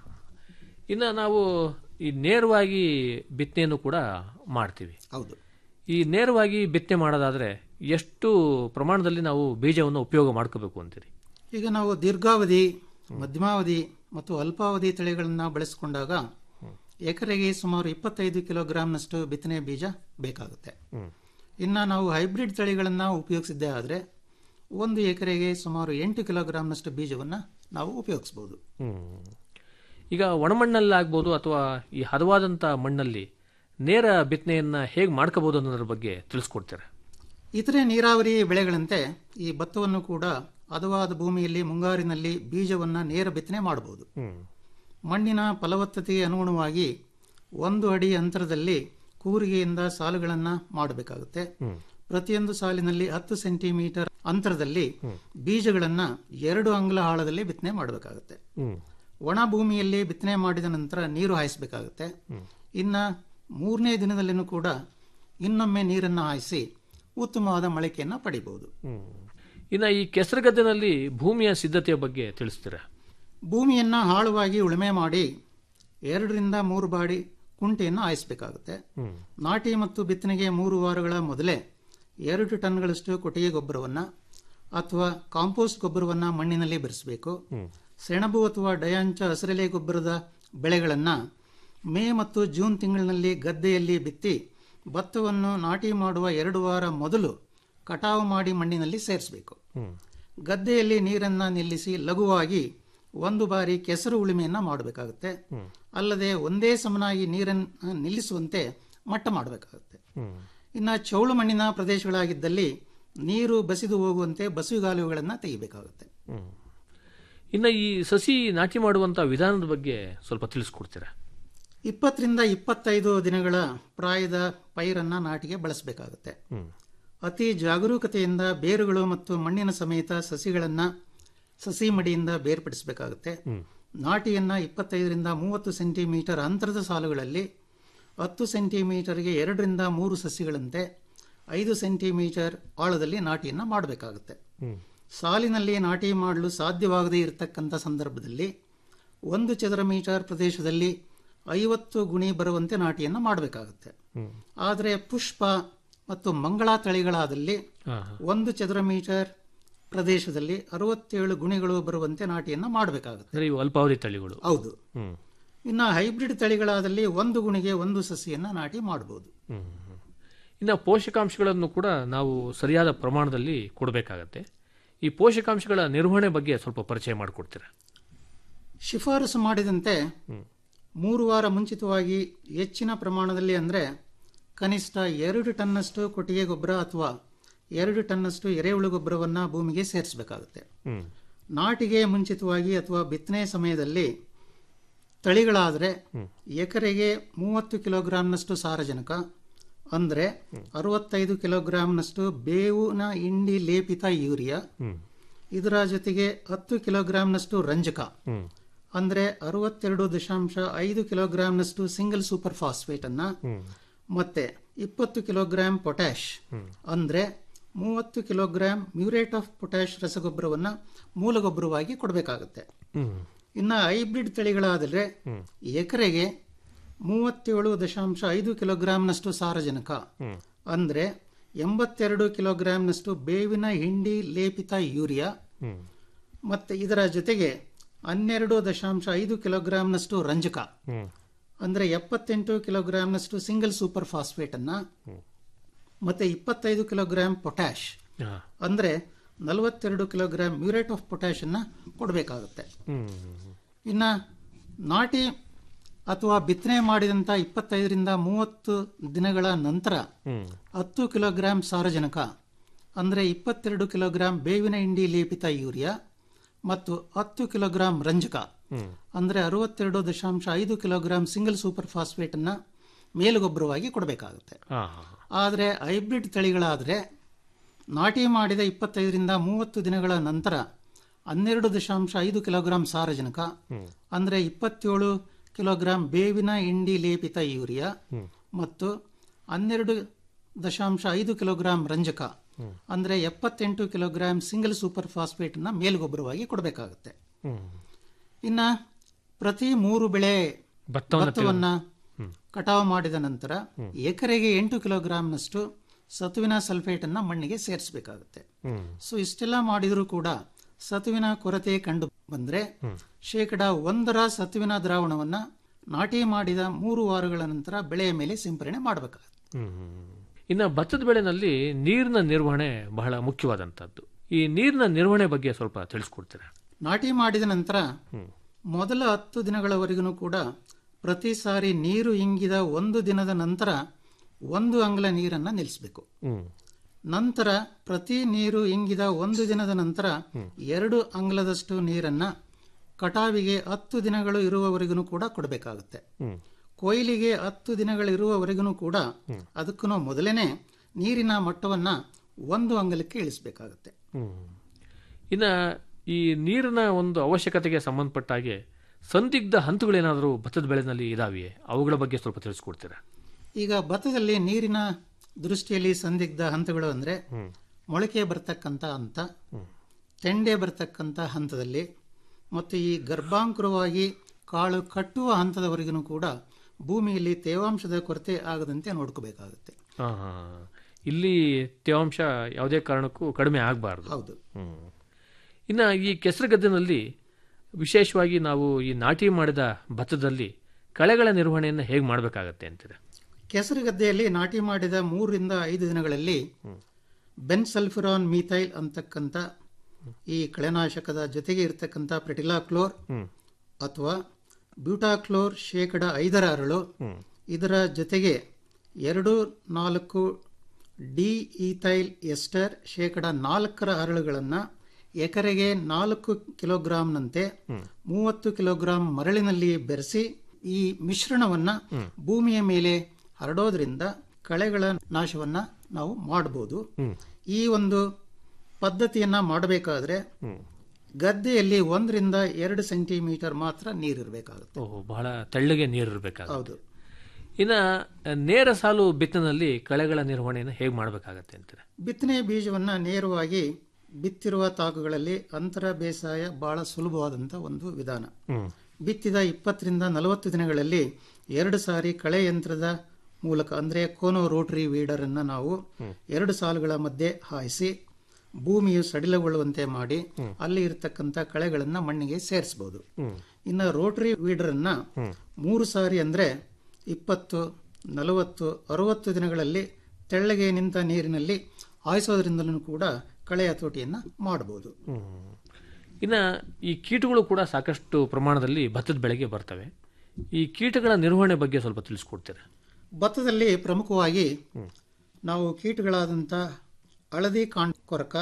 ಇನ್ನು ನಾವು ಈ ನೇರವಾಗಿ ಬಿತ್ತನೆಯನ್ನು ಕೂಡ ಮಾಡ್ತೀವಿ ಹೌದು ಈ ನೇರವಾಗಿ ಬಿತ್ತನೆ ಮಾಡೋದಾದ್ರೆ ಎಷ್ಟು ಪ್ರಮಾಣದಲ್ಲಿ ನಾವು ಬೀಜವನ್ನು ಉಪಯೋಗ ಮಾಡ್ಕೋಬೇಕು ಅಂತೀರಿ ಈಗ ನಾವು ದೀರ್ಘಾವಧಿ ಮಧ್ಯಮಾವಧಿ ಮತ್ತು ಅಲ್ಪಾವಧಿ ತಳಿಗಳನ್ನು ಬಳಸಿಕೊಂಡಾಗ ಎಕರೆಗೆ ಸುಮಾರು ಇಪ್ಪತ್ತೈದು ಕಿಲೋಗ್ರಾಂನಷ್ಟು ಬಿತ್ತನೆ ಬೀಜ ಬೇಕಾಗುತ್ತೆ ಇನ್ನು ನಾವು ಹೈಬ್ರಿಡ್ ತಳಿಗಳನ್ನು ಉಪಯೋಗಿಸಿದ್ದೇ ಆದರೆ ಒಂದು ಎಕರೆಗೆ ಸುಮಾರು ಎಂಟು ಕಿಲೋಗ್ರಾಂನಷ್ಟು ಬೀಜವನ್ನು ನಾವು ಉಪಯೋಗಿಸ್ಬೋದು ಈಗ ಒಣಮಣ್ಣಲ್ಲಿ ಆಗ್ಬೋದು ಅಥವಾ ಈ ಹದವಾದಂಥ ಮಣ್ಣಲ್ಲಿ ನೇರ ಬಿತ್ತನೆಯನ್ನು ಹೇಗೆ ಮಾಡ್ಕೋಬಹುದು ಅನ್ನೋದ್ರ ಬಗ್ಗೆ ತಿಳಿಸ್ಕೊಡ್ತೀರಾ ಇತರೆ ನೀರಾವರಿ ಬೆಳೆಗಳಂತೆ ಈ ಭತ್ತವನ್ನು ಕೂಡ ಹದವಾದ ಭೂಮಿಯಲ್ಲಿ ಮುಂಗಾರಿನಲ್ಲಿ ಬೀಜವನ್ನು ನೇರ ಬಿತ್ತನೆ ಮಾಡಬಹುದು ಮಣ್ಣಿನ ಫಲವತ್ತತೆಗೆ ಅನುಗುಣವಾಗಿ ಒಂದು ಅಡಿ ಅಂತರದಲ್ಲಿ ಕೂರಿಗೆಯಿಂದ ಸಾಲುಗಳನ್ನು ಮಾಡಬೇಕಾಗುತ್ತೆ ಪ್ರತಿಯೊಂದು ಸಾಲಿನಲ್ಲಿ ಹತ್ತು ಸೆಂಟಿಮೀಟರ್ ಅಂತರದಲ್ಲಿ ಬೀಜಗಳನ್ನು ಎರಡು ಅಂಗುಲ ಆಳದಲ್ಲಿ ಬಿತ್ತನೆ ಮಾಡಬೇಕಾಗುತ್ತೆ ಒಣ ಭೂಮಿಯಲ್ಲಿ ಬಿತ್ತನೆ ಮಾಡಿದ ನಂತರ ನೀರು ಹಾಯಿಸಬೇಕಾಗುತ್ತೆ ಇನ್ನು ಮೂರನೇ ದಿನದಲ್ಲಿನೂ ಕೂಡ ಇನ್ನೊಮ್ಮೆ ನೀರನ್ನು ಹಾಯಿಸಿ ಉತ್ತಮವಾದ ಮೊಳಕೆಯನ್ನು ಪಡಿಬಹುದು ಇನ್ನು ಈ ಕೆಸರುಗದ್ದೆನಲ್ಲಿ ಭೂಮಿಯ ಸಿದ್ಧತೆಯ ಬಗ್ಗೆ ತಿಳಿಸ್ತೀರಾ ಭೂಮಿಯನ್ನು ಆಳವಾಗಿ ಉಳುಮೆ ಮಾಡಿ ಎರಡರಿಂದ ಮೂರು ಬಾರಿ ಕುಂಟೆಯನ್ನು ಹಾಯಿಸಬೇಕಾಗುತ್ತೆ ನಾಟಿ ಮತ್ತು ಬಿತ್ತನೆಗೆ ಮೂರು ವಾರಗಳ ಮೊದಲೇ ಎರಡು ಟನ್ಗಳಷ್ಟು ಕೊಟ್ಟಿಗೆ ಗೊಬ್ಬರವನ್ನು ಅಥವಾ ಕಾಂಪೋಸ್ಟ್ ಗೊಬ್ಬರವನ್ನು ಮಣ್ಣಿನಲ್ಲಿ ಬೆರೆಸಬೇಕು ಸೆಣಬು ಅಥವಾ ಡಯಾಂಚ ಹಸಿರೆಲೆ ಗೊಬ್ಬರದ ಬೆಳೆಗಳನ್ನು ಮೇ ಮತ್ತು ಜೂನ್ ತಿಂಗಳಿನಲ್ಲಿ ಗದ್ದೆಯಲ್ಲಿ ಬಿತ್ತಿ ಭತ್ತವನ್ನು ನಾಟಿ ಮಾಡುವ ಎರಡು ವಾರ ಮೊದಲು ಕಟಾವು ಮಾಡಿ ಮಣ್ಣಿನಲ್ಲಿ ಸೇರಿಸಬೇಕು ಗದ್ದೆಯಲ್ಲಿ ನೀರನ್ನು ನಿಲ್ಲಿಸಿ ಲಘುವಾಗಿ ಒಂದು ಬಾರಿ ಕೆಸರು ಉಳುಮೆಯನ್ನು ಮಾಡಬೇಕಾಗುತ್ತೆ ಅಲ್ಲದೆ ಒಂದೇ ಸಮನಾಗಿ ನೀರನ್ನು ನಿಲ್ಲಿಸುವಂತೆ ಮಟ್ಟ ಮಾಡಬೇಕಾಗುತ್ತೆ ಇನ್ನು ಚೌಳು ಮಣ್ಣಿನ ಪ್ರದೇಶಗಳಾಗಿದ್ದಲ್ಲಿ ನೀರು ಬಸಿದು ಹೋಗುವಂತೆ ಬಸುಗಾಲುವೆಗಳನ್ನು ತೆಗಿಬೇಕಾಗುತ್ತೆ ಇನ್ನು ಈ ಸಸಿ ನಾಟಿ ಮಾಡುವಂಥ ವಿಧಾನದ ಬಗ್ಗೆ ಸ್ವಲ್ಪ ತಿಳಿಸ್ಕೊಡ್ತೀರಾ ಇಪ್ಪತ್ತರಿಂದ ಇಪ್ಪತ್ತೈದು ದಿನಗಳ ಪ್ರಾಯದ ಪೈರನ್ನ ನಾಟಿಗೆ ಬಳಸಬೇಕಾಗುತ್ತೆ ಅತಿ ಜಾಗರೂಕತೆಯಿಂದ ಬೇರುಗಳು ಮತ್ತು ಮಣ್ಣಿನ ಸಮೇತ ಸಸಿಗಳನ್ನು ಸಸಿ ಮಡಿಯಿಂದ ಬೇರ್ಪಡಿಸಬೇಕಾಗುತ್ತೆ ನಾಟಿಯನ್ನ ಇಪ್ಪತ್ತೈದರಿಂದ ಮೂವತ್ತು ಸೆಂಟಿಮೀಟರ್ ಅಂತರದ ಸಾಲುಗಳಲ್ಲಿ ಹತ್ತು ಸೆಂಟಿಮೀಟರ್ಗೆ ಎರಡರಿಂದ ಮೂರು ಸಸಿಗಳಂತೆ ಐದು ಸೆಂಟಿಮೀಟರ್ ಆಳದಲ್ಲಿ ನಾಟಿಯನ್ನು ಮಾಡಬೇಕಾಗುತ್ತೆ ಸಾಲಿನಲ್ಲಿ ನಾಟಿ ಮಾಡಲು ಸಾಧ್ಯವಾಗದೇ ಇರತಕ್ಕಂಥ ಸಂದರ್ಭದಲ್ಲಿ ಒಂದು ಚದರ ಮೀಟರ್ ಪ್ರದೇಶದಲ್ಲಿ ಐವತ್ತು ಗುಣಿ ಬರುವಂತೆ ನಾಟಿಯನ್ನು ಮಾಡಬೇಕಾಗುತ್ತೆ ಆದರೆ ಪುಷ್ಪ ಮತ್ತು ಮಂಗಳ ತಳಿಗಳಾದಲ್ಲಿ ಒಂದು ಚದರ ಮೀಟರ್ ಪ್ರದೇಶದಲ್ಲಿ ಅರವತ್ತೇಳು ಗುಣಿಗಳು ಬರುವಂತೆ ನಾಟಿಯನ್ನು ಮಾಡಬೇಕಾಗುತ್ತೆ ಅಂದರೆ ಇವು ಅಲ್ಪಾವಧಿ ತಳಿಗಳು ಹೌದು ಹ್ಮ್. ಇನ್ನು ಹೈಬ್ರಿಡ್ ತಳಿಗಳಾದಲ್ಲಿ ಒಂದು ಗುಣಿಗೆ ಒಂದು ಸಸಿಯನ್ನು ನಾಟಿ ಮಾಡಬಹುದು ಇನ್ನು ಪೋಷಕಾಂಶಗಳನ್ನು ಕೂಡ ನಾವು ಸರಿಯಾದ ಪ್ರಮಾಣದಲ್ಲಿ ಕೊಡಬೇಕಾಗತ್ತೆ ಈ ಪೋಷಕಾಂಶಗಳ ನಿರ್ವಹಣೆ ಬಗ್ಗೆ ಸ್ವಲ್ಪ ಪರಿಚಯ ಮಾಡಿಕೊಡ್ತೀರಾ ಶಿಫಾರಸು ಮಾಡಿದಂತೆ ಮೂರು ವಾರ ಮುಂಚಿತವಾಗಿ ಹೆಚ್ಚಿನ ಪ್ರಮಾಣದಲ್ಲಿ ಅಂದರೆ ಕನಿಷ್ಠ ಎರಡು ಟನ್ನಷ್ಟು ಕೊಟ್ಟಿಗೆ ಗೊಬ್ಬರ ಅಥವಾ ಎರಡು ಟನ್ನಷ್ಟು ಎರೆಹುಳು ಗೊಬ್ಬರವನ್ನು ಭೂಮಿಗೆ ಸೇರಿಸಬೇಕಾಗುತ್ತೆ ನಾಟಿಗೆ ಮುಂಚಿತವಾಗಿ ಅಥವಾ ಬಿತ್ತನೆ ಸಮಯದಲ್ಲಿ ತಳಿಗಳಾದರೆ ಎಕರೆಗೆ ಮೂವತ್ತು ಕಿಲೋಗ್ರಾಂನಷ್ಟು ಸಾರಜನಕ ಅಂದರೆ ಅರವತ್ತೈದು ಕಿಲೋಗ್ರಾಂನಷ್ಟು ಬೇವಿನ ಹಿಂಡಿ ಲೇಪಿತ ಯೂರಿಯಾ ಇದರ ಜೊತೆಗೆ ಹತ್ತು ಕಿಲೋಗ್ರಾಂನಷ್ಟು ರಂಜಕ ಅಂದರೆ ಅರವತ್ತೆರಡು ದಶಾಂಶ ಐದು ಕಿಲೋಗ್ರಾಂನಷ್ಟು ಸಿಂಗಲ್ ಸೂಪರ್ ಫಾಸ್ಫೇಟ್ ಅನ್ನ ಮತ್ತೆ ಇಪ್ಪತ್ತು ಕಿಲೋಗ್ರಾಂ ಪೊಟ್ಯಾಶ್ ಅಂದ್ರೆ ಮೂವತ್ತು ಕಿಲೋಗ್ರಾಂ ಮ್ಯೂರೇಟ್ ಆಫ್ ಪೊಟ್ಯಾಶ್ ರಸಗೊಬ್ಬರವನ್ನ ಮೂಲಗೊಬ್ಬರವಾಗಿ ಕೊಡಬೇಕಾಗುತ್ತೆ ಇನ್ನು ಹೈಬ್ರಿಡ್ ತಳಿಗಳಾದರೆ ಎಕರೆಗೆ ಮೂವತ್ತೇಳು ದಶಾಂಶ ಐದು ಕಿಲೋಗ್ರಾಂನಷ್ಟು ಸಾರಜನಕ ಅಂದ್ರೆ ಎಂಬತ್ತೆರಡು ಕಿಲೋಗ್ರಾಂನಷ್ಟು ಬೇವಿನ ಹಿಂಡಿ ಲೇಪಿತ ಯೂರಿಯಾ ಮತ್ತೆ ಇದರ ಜೊತೆಗೆ ಹನ್ನೆರಡು ದಶಾಂಶ ಐದು ಕಿಲೋಗ್ರಾಂನಷ್ಟು ರಂಜಕ ಅಂದ್ರೆ ಎಪ್ಪತ್ತೆಂಟು ಕಿಲೋಗ್ರಾಂನಷ್ಟು ಸಿಂಗಲ್ ಸೂಪರ್ ಫಾಸ್ಫೇಟ್ ಅನ್ನ ಮತ್ತೆ ಇಪ್ಪತ್ತೈದು ಕಿಲೋಗ್ರಾಂ ಪೊಟ್ಯಾಶ್ ಅಂದ್ರೆ ನಲವತ್ತೆರಡು ಕಿಲೋಗ್ರಾಂ ಮ್ಯೂರೇಟ್ ಆಫ್ ಪೊಟ್ಯಾಶ್ ಅನ್ನ ಕೊಡಬೇಕಾಗುತ್ತೆ ಇನ್ನ ನಾಟಿ ಅಥವಾ ಬಿತ್ತನೆ ಮಾಡಿದಂತ ಇಪ್ಪತ್ತೈದರಿಂದ ಮೂವತ್ತು ದಿನಗಳ ನಂತರ ಹತ್ತು ಕಿಲೋಗ್ರಾಂ ಸಾರಜನಕ ಅಂದರೆ ಇಪ್ಪತ್ತೆರಡು ಕಿಲೋಗ್ರಾಂ ಬೇವಿನ ಹಿಂಡಿ ಲೇಪಿತ ಯೂರಿಯಾ ಮತ್ತು ಹತ್ತು ಕಿಲೋಗ್ರಾಂ ರಂಜಕ ಅಂದರೆ ಅರವತ್ತೆರಡು ದಶಾಂಶ ಐದು ಕಿಲೋಗ್ರಾಂ ಸಿಂಗಲ್ ಸೂಪರ್ ಫಾಸ್ಫೇಟ್ ಅನ್ನ ಮೇಲುಗೊಬ್ಬರವಾಗಿ ಕೊಡಬೇಕಾಗುತ್ತೆ ಆದರೆ ಹೈಬ್ರಿಡ್ ತಳಿಗಳಾದರೆ ನಾಟಿ ಮಾಡಿದ ಇಪ್ಪತ್ತೈದರಿಂದ ಮೂವತ್ತು ದಿನಗಳ ನಂತರ ಹನ್ನೆರಡು ದಶಾಂಶ ಐದು ಕಿಲೋಗ್ರಾಂ ಸಾರಜನಕ ಅಂದರೆ ಇಪ್ಪತ್ತೇಳು ಕಿಲೋಗ್ರಾಂ ಬೇವಿನ ಹಿಂಡಿ ಲೇಪಿತ ಯೂರಿಯಾ ಮತ್ತು ಹನ್ನೆರಡು ದಶಾಂಶ ಐದು ಕಿಲೋಗ್ರಾಂ ರಂಜಕ ಅಂದರೆ ಎಪ್ಪತ್ತೆಂಟು ಕಿಲೋಗ್ರಾಂ ಸಿಂಗಲ್ ಸೂಪರ್ ಫಾಸ್ಫೇಟ್ನ ಮೇಲ್ಗೊಬ್ಬರವಾಗಿ ಕೊಡಬೇಕಾಗುತ್ತೆ ಇನ್ನು ಪ್ರತಿ ಮೂರು ಬೆಳೆ ಭತ್ತವನ್ನ ಭತ್ತವನ್ನ ಕಟಾವು ಮಾಡಿದ ನಂತರ ಎಕರೆಗೆ ಎಂಟು ಕಿಲೋಗ್ರಾಂನಷ್ಟು ಸತುವಿನ ಸಲ್ಫೇಟ್ ಅನ್ನ ಮಣ್ಣಿಗೆ ಸೇರಿಸಬೇಕಾಗುತ್ತೆ ಸೊ ಇಷ್ಟೆಲ್ಲ ಮಾಡಿದರೂ ಕೂಡ ಸತುವಿನ ಕೊರತೆ ಕಂಡು ಬಂದ್ರೆ ಶೇಕಡ ಒಂದರ ಸತುವಿನ ದ್ರಾವಣವನ್ನ ನಾಟಿ ಮಾಡಿದ ಮೂರು ವಾರಗಳ ನಂತರ ಬೆಳೆಯ ಮೇಲೆ ಸಿಂಪರಣೆ ಮಾಡಬೇಕಾಗುತ್ತೆ ಇನ್ನು ಭತ್ತದ ಬೆಳೆನಲ್ಲಿ ನೀರಿನ ನಿರ್ವಹಣೆ ಬಹಳ ಮುಖ್ಯವಾದಂಥದ್ದು ಈ ನೀರಿನ ನಿರ್ವಹಣೆ ಬಗ್ಗೆ ಸ್ವಲ್ಪ ತಿಳಿಸ್ಕೊಡ್ತೀರಾ ನಾಟಿ ಮಾಡಿದ ನಂತರ ಮೊದಲ ಹತ್ತು ದಿನಗಳವರೆಗೂ ಕೂಡ ಪ್ರತಿ ಸಾರಿ ನೀರು ಇಂಗಿದ ಒಂದು ದಿನದ ನಂತರ ಒಂದು ಅಂಗ್ಲ ನೀರನ್ನು ನಿಲ್ಲಿಸಬೇಕು ನಂತರ ಪ್ರತಿ ನೀರು ಇಂಗಿದ ಒಂದು ದಿನದ ನಂತರ ಎರಡು ಅಂಗ್ಲದಷ್ಟು ನೀರನ್ನ ಕಟಾವಿಗೆ ಹತ್ತು ದಿನಗಳು ಇರುವವರೆಗೂ ಕೂಡ ಕೊಡಬೇಕಾಗುತ್ತೆ ಕೊಯ್ಲಿಗೆ ಹತ್ತು ದಿನಗಳಿರುವವರೆಗೂ ಕೂಡ ಅದಕ್ಕೂ ಮೊದಲೇನೆ ನೀರಿನ ಮಟ್ಟವನ್ನ ಒಂದು ಅಂಗಲಕ್ಕೆ ಇಳಿಸಬೇಕಾಗುತ್ತೆ ಇನ್ನು ಈ ನೀರಿನ ಒಂದು ಅವಶ್ಯಕತೆಗೆ ಸಂಬಂಧಪಟ್ಟ ಹಾಗೆ ಸಂದಿಗ್ಧ ಹಂತಗಳೇನಾದರೂ ಭತ್ತದ ಬೆಳೆನಲ್ಲಿ ಇದಾವೆಯೇ ಅವುಗಳ ಬಗ್ಗೆ ಸ್ವಲ್ಪ ತಿಳಿಸ್ಕೊಡ್ತೀರಾ ಈಗ ಭತ್ತದಲ್ಲಿ ನೀರಿನ ದೃಷ್ಟಿಯಲ್ಲಿ ಸಂದಿಗ್ಧ ಹಂತಗಳು ಅಂದರೆ ಮೊಳಕೆ ಬರ್ತಕ್ಕಂಥ ಹಂತ ತೆಂಡೆ ಬರ್ತಕ್ಕಂಥ ಹಂತದಲ್ಲಿ ಮತ್ತು ಈ ಗರ್ಭಾಂಕುರವಾಗಿ ಕಾಳು ಕಟ್ಟುವ ಹಂತದವರೆಗೂ ಕೂಡ ಭೂಮಿಯಲ್ಲಿ ತೇವಾಂಶದ ಕೊರತೆ ಆಗದಂತೆ ನೋಡ್ಕೋಬೇಕಾಗುತ್ತೆ ಹಾ, ಹಾ, ಹಾ. ಇಲ್ಲಿ ತೇವಾಂಶ ಯಾವುದೇ ಕಾರಣಕ್ಕೂ ಕಡಿಮೆ ಆಗಬಾರ್ದು ಹೌದು ಇನ್ನು ಈ ಕೆಸರು ಗದ್ದೆನಲ್ಲಿ ವಿಶೇಷವಾಗಿ ನಾವು ಈ ನಾಟಿ ಮಾಡಿದ ಭತ್ತದಲ್ಲಿ ಕಳೆಗಳ ನಿರ್ವಹಣೆಯನ್ನು ಹೇಗೆ ಮಾಡಬೇಕಾಗತ್ತೆ ಅಂತೀರ ಕೆಸರು ಗದ್ದೆಯಲ್ಲಿ ನಾಟಿ ಮಾಡಿದ ಮೂರರಿಂದ ಐದು ದಿನಗಳಲ್ಲಿ ಬೆನ್ಸಲ್ಫಿರಾನ್ ಮೀಥೈಲ್ ಅಂತಕ್ಕಂಥ ಈ ಕಳೆನಾಶಕದ ಜೊತೆಗೆ ಇರತಕ್ಕಂಥ ಪ್ರೆಟಿಲಾಕ್ಲೋರ್ ಅಥವಾ ಬ್ಯೂಟಾಕ್ಲೋರ್ ಶೇಕಡ ಐದರ ಅರಳು ಇದರ ಜೊತೆಗೆ ಎರಡು ನಾಲ್ಕು ಡಿ ಈಥೈಲ್ ಎಸ್ಟರ್ ಶೇಕಡ ನಾಲ್ಕರ ಅರಳುಗಳನ್ನು ಎಕರೆಗೆ ನಾಲ್ಕು ಕಿಲೋಗ್ರಾಂನಂತೆ ಮೂವತ್ತು ಕಿಲೋಗ್ರಾಂ ಮರಳಿನಲ್ಲಿ ಬೆರೆಸಿ ಈ ಮಿಶ್ರಣವನ್ನ ಭೂಮಿಯ ಮೇಲೆ ಹರಡೋದ್ರಿಂದ ಕಳೆಗಳ ನಾಶವನ್ನ ನಾವು ಮಾಡಬಹುದು ಈ ಒಂದು ಪದ್ಧತಿಯನ್ನ ಮಾಡಬೇಕಾದ್ರೆ ಗದ್ದೆಯಲ್ಲಿ ಒಂದರಿಂದ ಎರಡು ಸೆಂಟಿಮೀಟರ್ ಮಾತ್ರ ನೀರಿರಬೇಕಾಗುತ್ತೆ ಓಹೋ ಬಹಳ ತೆಳ್ಳಗೆ ನೀರು ಇರಬೇಕಾಗುತ್ತೆ ಹೌದು ಇನ್ನು ನೇರ ಸಾಲು ಬಿತ್ತನಲ್ಲಿ ಕಳೆಗಳ ನಿರ್ವಹಣೆಯನ್ನು ಹೇಗೆ ಮಾಡಬೇಕಾಗತ್ತೆ ಅಂತೀರ ಬಿತ್ತನೆ ಬೀಜವನ್ನ ನೇರವಾಗಿ ಬಿತ್ತಿರುವ ತಾಕುಗಳಲ್ಲಿ ಅಂತರ ಬೇಸಾಯ ಬಹಳ ಸುಲಭವಾದಂಥ ಒಂದು ವಿಧಾನ ಬಿತ್ತಿದ ಇಪ್ಪತ್ತರಿಂದ ನಲವತ್ತು ದಿನಗಳಲ್ಲಿ ಎರಡು ಸಾರಿ ಕಳೆ ಯಂತ್ರದ ಮೂಲಕ ಅಂದರೆ ಕೋನೋ ರೋಟರಿ ವೀಡರ್ ಅನ್ನ ನಾವು ಎರಡು ಸಾಲುಗಳ ಮಧ್ಯೆ ಹಾಯಿಸಿ ಭೂಮಿಯು ಸಡಿಲಗೊಳ್ಳುವಂತೆ ಮಾಡಿ ಅಲ್ಲಿ ಇರತಕ್ಕಂಥ ಕಳೆಗಳನ್ನ ಮಣ್ಣಿಗೆ ಸೇರಿಸಬಹುದು ಇನ್ನು ರೋಟರಿ ವೀಡರ್ ಅನ್ನ ಮೂರು ಸಾರಿ ಅಂದ್ರೆ ಇಪ್ಪತ್ತು ನಲವತ್ತು ಅರವತ್ತು ದಿನಗಳಲ್ಲಿ ತೆಳ್ಳಗೆ ನಿಂತ ನೀರಿನಲ್ಲಿ ಹಾಯಿಸೋದ್ರಿಂದಲೂ ಕೂಡ ಕಳೆ ಹತೋಟಿಯನ್ನ ಮಾಡಬಹುದು ಇನ್ನು ಈ ಕೀಟಗಳು ಕೂಡ ಸಾಕಷ್ಟು ಪ್ರಮಾಣದಲ್ಲಿ ಭತ್ತದ ಬೆಳೆಗೆ ಬರ್ತವೆ ಈ ಕೀಟಗಳ ನಿರ್ವಹಣೆ ಬಗ್ಗೆ ಸ್ವಲ್ಪ ತಿಳಿಸ್ಕೊಡ್ತೀರಾ ಭತ್ತದಲ್ಲಿ ಪ್ರಮುಖವಾಗಿ ನಾವು ಕೀಟಗಳಾದಂಥ ಹಳದಿ ಕಾಂಡ ಕೊರಕ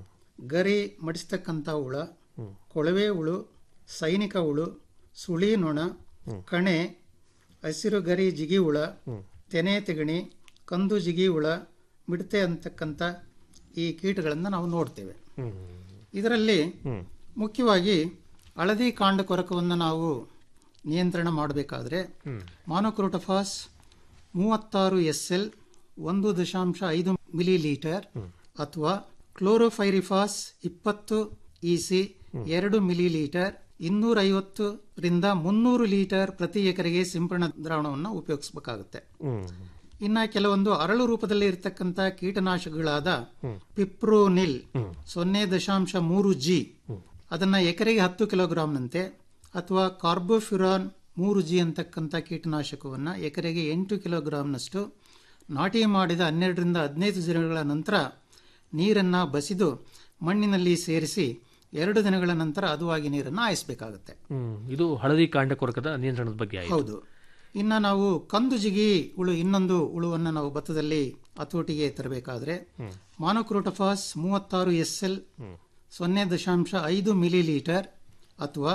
ಗರಿ ಮಡಿಸ್ತಕ್ಕಂಥ ಹುಳ ಕೊಳವೆ ಹುಳು ಸೈನಿಕ ಹುಳು ಸುಳಿ ನೊಣ ಕಣೆ ಹಸಿರು ಗರಿ ಜಿಗಿ ಹುಳ ತೆನೆ ತೆಗಣಿ ಕಂದು ಜಿಗಿ ಹುಳ ಮಿಡತೆ ಅಂತಕ್ಕಂಥ ಈ ಕೀಟಗಳನ್ನು ನಾವು ನೋಡ್ತೇವೆ ಇದರಲ್ಲಿ ಮುಖ್ಯವಾಗಿ ಹಳದಿ ಕಾಂಡ ಕೊರಕವನ್ನು ನಾವು ನಿಯಂತ್ರಣ ಮಾಡಬೇಕಾದ್ರೆ ಮಾನೋಕ್ರೋಟಫಾಸ್ ಮೂವತ್ತಾರು ಎಸ್ ಎಲ್ ಒಂದು ದಶಾಂಶ ಐದು ಮಿಲಿ ಲೀಟರ್ ಅಥವಾ ಕ್ಲೋರೋಫೈರಿಫಾಸ್ ಇಪ್ಪತ್ತು ಇಸಿ ಎರಡು ಮಿಲಿ ಲೀಟರ್ ಇನ್ನೂರ ಐವತ್ತರಿಂದ ಮುನ್ನೂರು ಲೀಟರ್ ಪ್ರತಿ ಎಕರೆಗೆ ಸಿಂಪರಣ ದ್ರಾವಣವನ್ನು ಉಪಯೋಗಿಸಬೇಕಾಗುತ್ತೆ ಇನ್ನ ಕೆಲವೊಂದು ಅರಳು ರೂಪದಲ್ಲಿ ಇರತಕ್ಕಂತ ಕೀಟನಾಶಕಗಳಾದ ಪಿಪ್ರೋನಿಲ್ ಸೊನ್ನೆ ದಶಾಂಶ ಮೂರು ಜಿ ಅದನ್ನ ಎಕರೆಗೆ ಹತ್ತು ಕಿಲೋಗ್ರಾಂನಂತೆ ಅಥವಾ ಕಾರ್ಬೋಫ್ಯುರಾನ್ ಮೂರು ಜಿ ಅಂತಕ್ಕಂಥ ಕೀಟನಾಶಕವನ್ನು ಎಕರೆಗೆ ಎಂಟು ಕಿಲೋಗ್ರಾಂನಷ್ಟು ನಾಟಿ ಮಾಡಿದ ಹನ್ನೆರಡರಿಂದ ಹದಿನೈದು ದಿನಗಳ ನಂತರ ನೀರನ್ನು ಬಸಿದು ಮಣ್ಣಿನಲ್ಲಿ ಸೇರಿಸಿ ಎರಡು ದಿನಗಳ ನಂತರ ಹದುವಾಗಿ ನೀರನ್ನು ಹಾಯಿಸಬೇಕಾಗುತ್ತೆ ಹ್ಮ್. ಇದು ಹಳದಿ ಕಾಂಡ ಕೊರಕದ ನಿಯಂತ್ರಣದ ಬಗ್ಗೆ ಆಯಿತು ಹೌದು ಇನ್ನ ನಾವು ಕಂದು ಜಿಗಿ ಹುಳು ಇನ್ನೊಂದು ಹುಳುವನ್ನು ನಾವು ಭತ್ತದಲ್ಲಿ ಹತೋಟಿಗೆ ತರಬೇಕಾದ್ರೆ ಮಾನೋಕ್ರೋಟಫಾಸ್ ಮೂವತ್ತಾರು ಎಸ್ ಎಲ್ ಸೊನ್ನೆ ದಶಾಂಶ ಐದು ಮಿಲಿ ಲೀಟರ್ ಅಥವಾ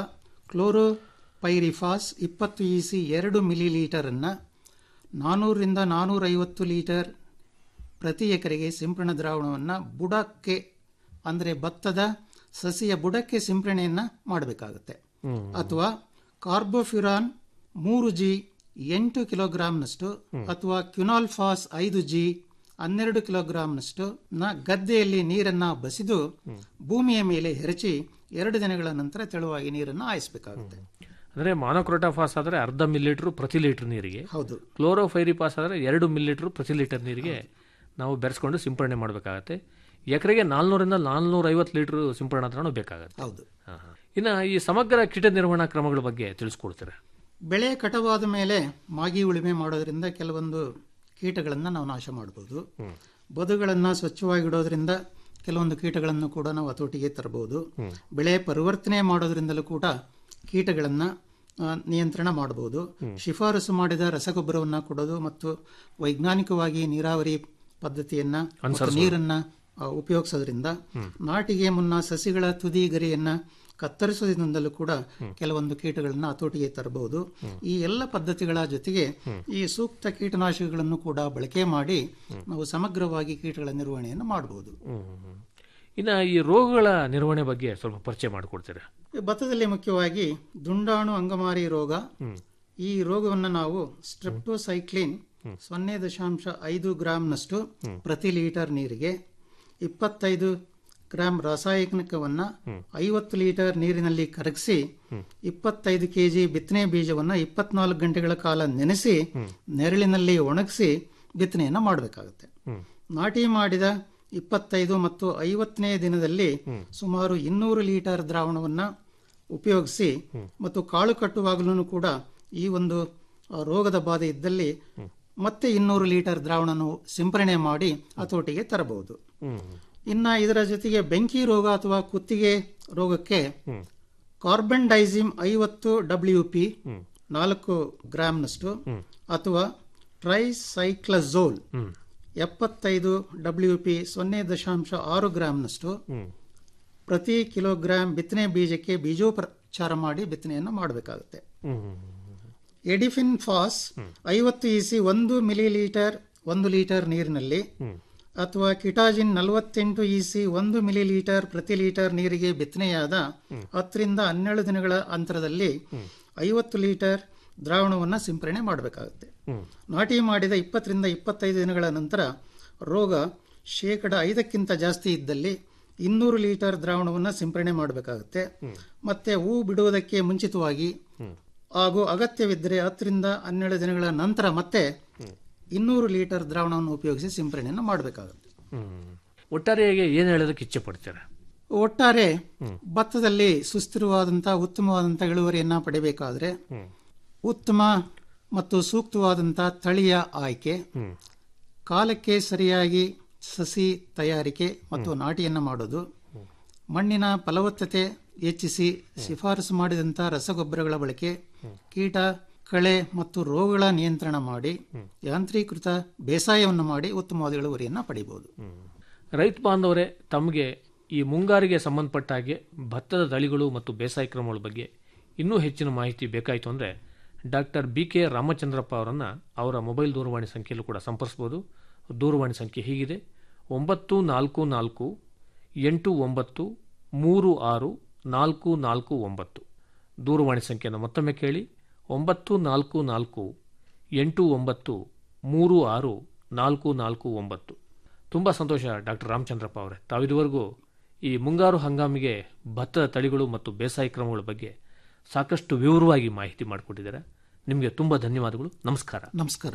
ಕ್ಲೋರೋಪೈರಿಫಾಸ್ ಇಪ್ಪತ್ತು ಇ ಸಿ ಎರಡು ಮಿಲಿ ಲೀಟರನ್ನು ನಾನ್ನೂರರಿಂದ ನಾನ್ನೂರೈವತ್ತು ಲೀಟರ್ ಪ್ರತಿ ಎಕರೆಗೆ ಸಿಂಪರಣ ದ್ರಾವಣವನ್ನು ಬುಡಕ್ಕೆ ಅಂದರೆ ಭತ್ತದ ಸಸಿಯ ಬುಡಕ್ಕೆ ಸಿಂಪರಣೆಯನ್ನು ಮಾಡಬೇಕಾಗುತ್ತೆ ಅಥವಾ ಕಾರ್ಬೋಫ್ಯುರಾನ್ ಮೂರು ಜಿ ಎಂಟು ಕಿಲೋಗ್ರಾಂನಷ್ಟು ಅಥವಾ ಕ್ಯುನಾಲ್ಫಾಸ್ ಐದು ಜಿ ಹನ್ನೆರಡು ಕಿಲೋಗ್ರಾಂನಷ್ಟು ನ ಗದ್ದೆಯಲ್ಲಿ ನೀರನ್ನ ಬಸಿದು ಭೂಮಿಯ ಮೇಲೆ ಎರಚಿ ಎರಡು ದಿನಗಳ ನಂತರ ತೆಳುವಾಗಿ ನೀರನ್ನು ಹಾಯಿಸಬೇಕಾಗುತ್ತೆ ಅಂದ್ರೆ ಮಾನೋಕ್ರೋಟಾಫಾಸ್ ಆದರೆ ಅರ್ಧ ಮಿಲಿಲೀಟರ್ ಪ್ರತಿ ಲೀಟರ್ ನೀರಿಗೆ ಹೌದು ಕ್ಲೋರೋಫೈರಿಪಾಸ್ ಆದರೆ ಎರಡು ಮಿಲಿಲೀಟರ್ ಪ್ರತಿ ಲೀಟರ್ ನೀರಿಗೆ ನಾವು ಬೆರೆಸ್ಕೊಂಡು ಸಿಂಪಡಣೆ ಮಾಡಬೇಕಾಗತ್ತೆ ಎಕರೆಗೆ ನಾಲ್ನೂರಿಂದ ನಾಲ್ನೂರ ಐವತ್ತು ಲೀಟರ್ ಸಿಂಪಡಣಾ ದ್ರಾವಣ ಬೇಕಾಗತ್ತೆ ಹೌದು ಹಾ, ಹಾ. ಇನ್ನು ಈ ಸಮಗ್ರ ಕೀಟ ನಿರ್ವಹಣಾ ಕ್ರಮಗಳ ಬಗ್ಗೆ ತಿಳಿಸ್ಕೊಡ್ತೀರಾ ಬೆಳೆ ಕಟವಾದ ಮೇಲೆ ಮಾಗಿ ಉಳುಮೆ ಮಾಡೋದ್ರಿಂದ ಕೆಲವೊಂದು ಕೀಟಗಳನ್ನು ನಾವು ನಾಶ ಮಾಡಬಹುದು ಬದುಗಳನ್ನು ಸ್ವಚ್ಛವಾಗಿಡೋದ್ರಿಂದ ಕೆಲವೊಂದು ಕೀಟಗಳನ್ನು ಕೂಡ ನಾವು ಹತೋಟಿಗೆ ತರಬಹುದು ಬೆಳೆ ಪರಿವರ್ತನೆ ಮಾಡೋದ್ರಿಂದಲೂ ಕೂಡ ಕೀಟಗಳನ್ನು ಆ, ನಿಯಂತ್ರಣ ಮಾಡಬಹುದು ಶಿಫಾರಸು ಮಾಡಿದ ರಸಗೊಬ್ಬರವನ್ನು ಕೊಡೋದು ಮತ್ತು ವೈಜ್ಞಾನಿಕವಾಗಿ ನೀರಾವರಿ ಪದ್ಧತಿಯನ್ನ ಮತ್ತು ನೀರನ್ನ ಆ, ಉಪಯೋಗಿಸೋದ್ರಿಂದ ನಾಟಿಗೆ ಮುನ್ನ ಸಸಿಗಳ ತುದಿ ಗರಿಯನ್ನ ಕತ್ತರಿಸೋದ್ರಿಂದಲೂ ಕೂಡ ಕೆಲವೊಂದು ಕೀಟಗಳನ್ನ ಹತೋಟಿಗೆ ತರಬಹುದು ಈ ಎಲ್ಲ ಪದ್ಧತಿಗಳ ಜೊತೆಗೆ ಈ ಸೂಕ್ತ ಕೀಟನಾಶಕಗಳನ್ನು ಕೂಡ ಬಳಕೆ ಮಾಡಿ ನಾವು ಸಮಗ್ರವಾಗಿ ಕೀಟಗಳ ನಿರ್ವಹಣೆಯನ್ನು ಮಾಡಬಹುದು ಇನ್ನು ಈ ರೋಗಗಳ ನಿರ್ವಹಣೆ ಬಗ್ಗೆ ಸ್ವಲ್ಪ ಪರಿಚಯ ಮಾಡಿಕೊಡ್ತೀರಾ ಈ ಭತ್ತದಲ್ಲಿ ಮುಖ್ಯವಾಗಿ ದುಂಡಾಣು ಅಂಗಮಾರಿ ರೋಗ ಈ ರೋಗವನ್ನು ನಾವು ಸ್ಟ್ರೆಪ್ಟೋಸೈಕ್ಲಿನ್ ಸೊನ್ನೆ ದಶಾಂಶ ಐದು ಗ್ರಾಂನಷ್ಟು ಪ್ರತಿ ಲೀಟರ್ ನೀರಿಗೆ ಇಪ್ಪತ್ತೈದು ಗ್ರಾಂ ರಾಸಾಯನಿಕವನ್ನು ಐವತ್ತು ಲೀಟರ್ ನೀರಿನಲ್ಲಿ ಕರಗಿಸಿ ಇಪ್ಪತ್ತೈದು ಕೆಜಿ ಬಿತ್ತನೆ ಬೀಜವನ್ನು ಇಪ್ಪತ್ನಾಲ್ಕು ಗಂಟೆಗಳ ಕಾಲ ನೆನೆಸಿ ನೆರಳಿನಲ್ಲಿ ಒಣಗಿಸಿ ಬಿತ್ತನೆಯನ್ನು ಮಾಡಬೇಕಾಗುತ್ತೆ ನಾಟಿ ಮಾಡಿದ ಇಪ್ಪತ್ತೈದು ಮತ್ತು ಐವತ್ತನೇ ದಿನದಲ್ಲಿ ಸುಮಾರು ಇನ್ನೂರು ಲೀಟರ್ ದ್ರಾವಣವನ್ನು ಉಪಯೋಗಿಸಿ ಮತ್ತು ಕಾಳು ಕಟ್ಟುವಾಗಲೂ ಕೂಡ ಈ ಒಂದು ಆ, ರೋಗದ ಬಾಧೆ ಇದ್ದಲ್ಲಿ ಮತ್ತೆ ಇನ್ನೂರು ಲೀಟರ್ ದ್ರಾವಣವನ್ನು ಸಿಂಪರಣೆ ಮಾಡಿ ಹತೋಟಿಗೆ ತರಬಹುದು ಇನ್ನ ಇದರ ಜೊತೆಗೆ ಬೆಂಕಿ ರೋಗ ಅಥವಾ ಕುತ್ತಿಗೆ ರೋಗಕ್ಕೆ ಕಾರ್ಬನ್ ಡೈಸಿಮ್ ಐವತ್ತು ಡಬ್ಲ್ಯೂ ಪಿ ನಾಲ್ಕು ಗ್ರಾಂನಷ್ಟು ಅಥವಾ ಟ್ರೈಸೈಕ್ಲಝೋಲ್ ಎಪ್ಪತ್ತೈದು ಡಬ್ಲ್ಯೂ ಪಿ ಸೊನ್ನೆ ದಶಾಂಶ ಆರು ಗ್ರಾಂನಷ್ಟು ಪ್ರತಿ ಕಿಲೋಗ್ರಾಂ ಬಿತ್ತನೆ ಬೀಜಕ್ಕೆ ಬೀಜೋಪಚಾರ ಮಾಡಿ ಬಿತ್ತನೆಯನ್ನು ಮಾಡಬೇಕಾಗುತ್ತೆ ಎಡಿಫಿನ್ ಫಾಸ್ ಐವತ್ತು ಇಸಿ ಒಂದು ಮಿಲಿ ಲೀಟರ್ ಒಂದು ಲೀಟರ್ ನೀರಿನಲ್ಲಿ ಅಥವಾ ಕಿಟಾಜಿನ್ ನಲವತ್ತೆಂಟು ಇಸಿ ಒಂದು ಮಿಲಿ ಲೀಟರ್ ಪ್ರತಿ ಲೀಟರ್ ನೀರಿಗೆ ಬಿತ್ತನೆಯಾದ ಹತ್ತರಿಂದ ಹನ್ನೆರಡು ದಿನಗಳ ಅಂತರದಲ್ಲಿ ಐವತ್ತು ಲೀಟರ್ ದ್ರಾವಣವನ್ನು ಸಿಂಪರಣೆ ಮಾಡಬೇಕಾಗುತ್ತೆ ನಾಟಿ ಮಾಡಿದ ಇಪ್ಪತ್ತರಿಂದ ಇಪ್ಪತ್ತೈದು ದಿನಗಳ ನಂತರ ರೋಗ ಶೇಕಡ ಐದಕ್ಕಿಂತ ಜಾಸ್ತಿ ಇದ್ದಲ್ಲಿ ಇನ್ನೂರು ಲೀಟರ್ ದ್ರಾವಣವನ್ನು ಸಿಂಪರಣೆ ಮಾಡಬೇಕಾಗುತ್ತೆ ಮತ್ತೆ ಹೂ ಬಿಡುವುದಕ್ಕೆ ಮುಂಚಿತವಾಗಿ ಹಾಗೂ ಅಗತ್ಯವಿದ್ದರೆ ಹತ್ತರಿಂದ ಹನ್ನೆರಡು ದಿನಗಳ ನಂತರ ಮತ್ತೆ ಇನ್ನೂರು ಲೀಟರ್ ದ್ರಾವಣವನ್ನು ಉಪಯೋಗಿಸಿ ಸಿಂಪರಣೆಯನ್ನು ಮಾಡಬೇಕಾಗುತ್ತೆ ಒಟ್ಟಾರೆಯಾಗಿ ಏನು ಹೇಳೋದಕ್ಕೆ ಇಚ್ಛೆ ಪಡ್ತೀರಾ ಒಟ್ಟಾರೆ ಭತ್ತದಲ್ಲಿ ಸುಸ್ಥಿರವಾದಂತಹ ಉತ್ತಮವಾದಂತಹ ಇಳುವರಿಯನ್ನ ಪಡೆಯಬೇಕಾದ್ರೆ ಉತ್ತಮ ಮತ್ತು ಸೂಕ್ತವಾದಂತಹ ತಳಿಯ ಆಯ್ಕೆ ಕಾಲಕ್ಕೆ ಸರಿಯಾಗಿ ಸಸಿ ತಯಾರಿಕೆ ಮತ್ತು ನಾಟಿಯನ್ನ ಮಾಡೋದು ಮಣ್ಣಿನ ಫಲವತ್ತತೆ ಹೆಚ್ಚಿಸಿ ಶಿಫಾರಸು ಮಾಡಿದಂಥ ರಸಗೊಬ್ಬರಗಳ ಬಳಕೆ ಕೀಟ ಕಳೆ ಮತ್ತು ರೋಗಗಳ ನಿಯಂತ್ರಣ ಮಾಡಿ ಯಾಂತ್ರೀಕೃತ ಬೇಸಾಯವನ್ನು ಮಾಡಿ ಉತ್ತಮವಾದ ಇಳುವರಿಯನ್ನು ಪಡೆಯಬಹುದು ರೈತ ಬಾಂಧವರೇ ತಮಗೆ ಈ ಮುಂಗಾರಿಗೆ ಸಂಬಂಧಪಟ್ಟ ಹಾಗೆ ಭತ್ತದ ತಳಿಗಳು ಮತ್ತು ಬೇಸಾಯ ಕ್ರಮಗಳ ಬಗ್ಗೆ ಇನ್ನೂ ಹೆಚ್ಚಿನ ಮಾಹಿತಿ ಬೇಕಾಯಿತು ಅಂದರೆ ಡಾಕ್ಟರ್ ಬಿ ಕೆ ರಾಮಚಂದ್ರಪ್ಪ ಅವರನ್ನು ಅವರ ಮೊಬೈಲ್ ದೂರವಾಣಿ ಸಂಖ್ಯೆಯಲ್ಲೂ ಕೂಡ ಸಂಪರ್ಸ್ಬೋದು ದೂರವಾಣಿ ಸಂಖ್ಯೆ ಹೀಗಿದೆ ಒಂಬತ್ತು ನಾಲ್ಕು ನಾಲ್ಕು ಎಂಟು ಒಂಬತ್ತು ಮೂರು ಆರು ನಾಲ್ಕು ನಾಲ್ಕು ಒಂಬತ್ತು ದೂರವಾಣಿ ಸಂಖ್ಯೆಯನ್ನು ಮತ್ತೊಮ್ಮೆ ಕೇಳಿ ಒಂಬತ್ತು ನಾಲ್ಕು ನಾಲ್ಕು ಎಂಟು ಒಂಬತ್ತು ಮೂರು ಆರು ನಾಲ್ಕು ನಾಲ್ಕು ಒಂಬತ್ತು ತುಂಬ ಸಂತೋಷ ಡಾಕ್ಟರ್ ರಾಮಚಂದ್ರಪ್ಪ ಅವರೇ ತಾವಿದುವರೆಗೂ ಈ ಮುಂಗಾರು ಹಂಗಾಮಿಗೆ ಭತ್ತದ ತಳಿಗಳು ಮತ್ತು ಬೇಸಾಯ ಕ್ರಮಗಳ ಬಗ್ಗೆ ಸಾಕಷ್ಟು ವಿವರವಾಗಿ ಮಾಹಿತಿ ಮಾಡಿಕೊಟ್ಟಿದ್ದಾರೆ ನಿಮಗೆ ತುಂಬ ಧನ್ಯವಾದಗಳು ನಮಸ್ಕಾರ ನಮಸ್ಕಾರ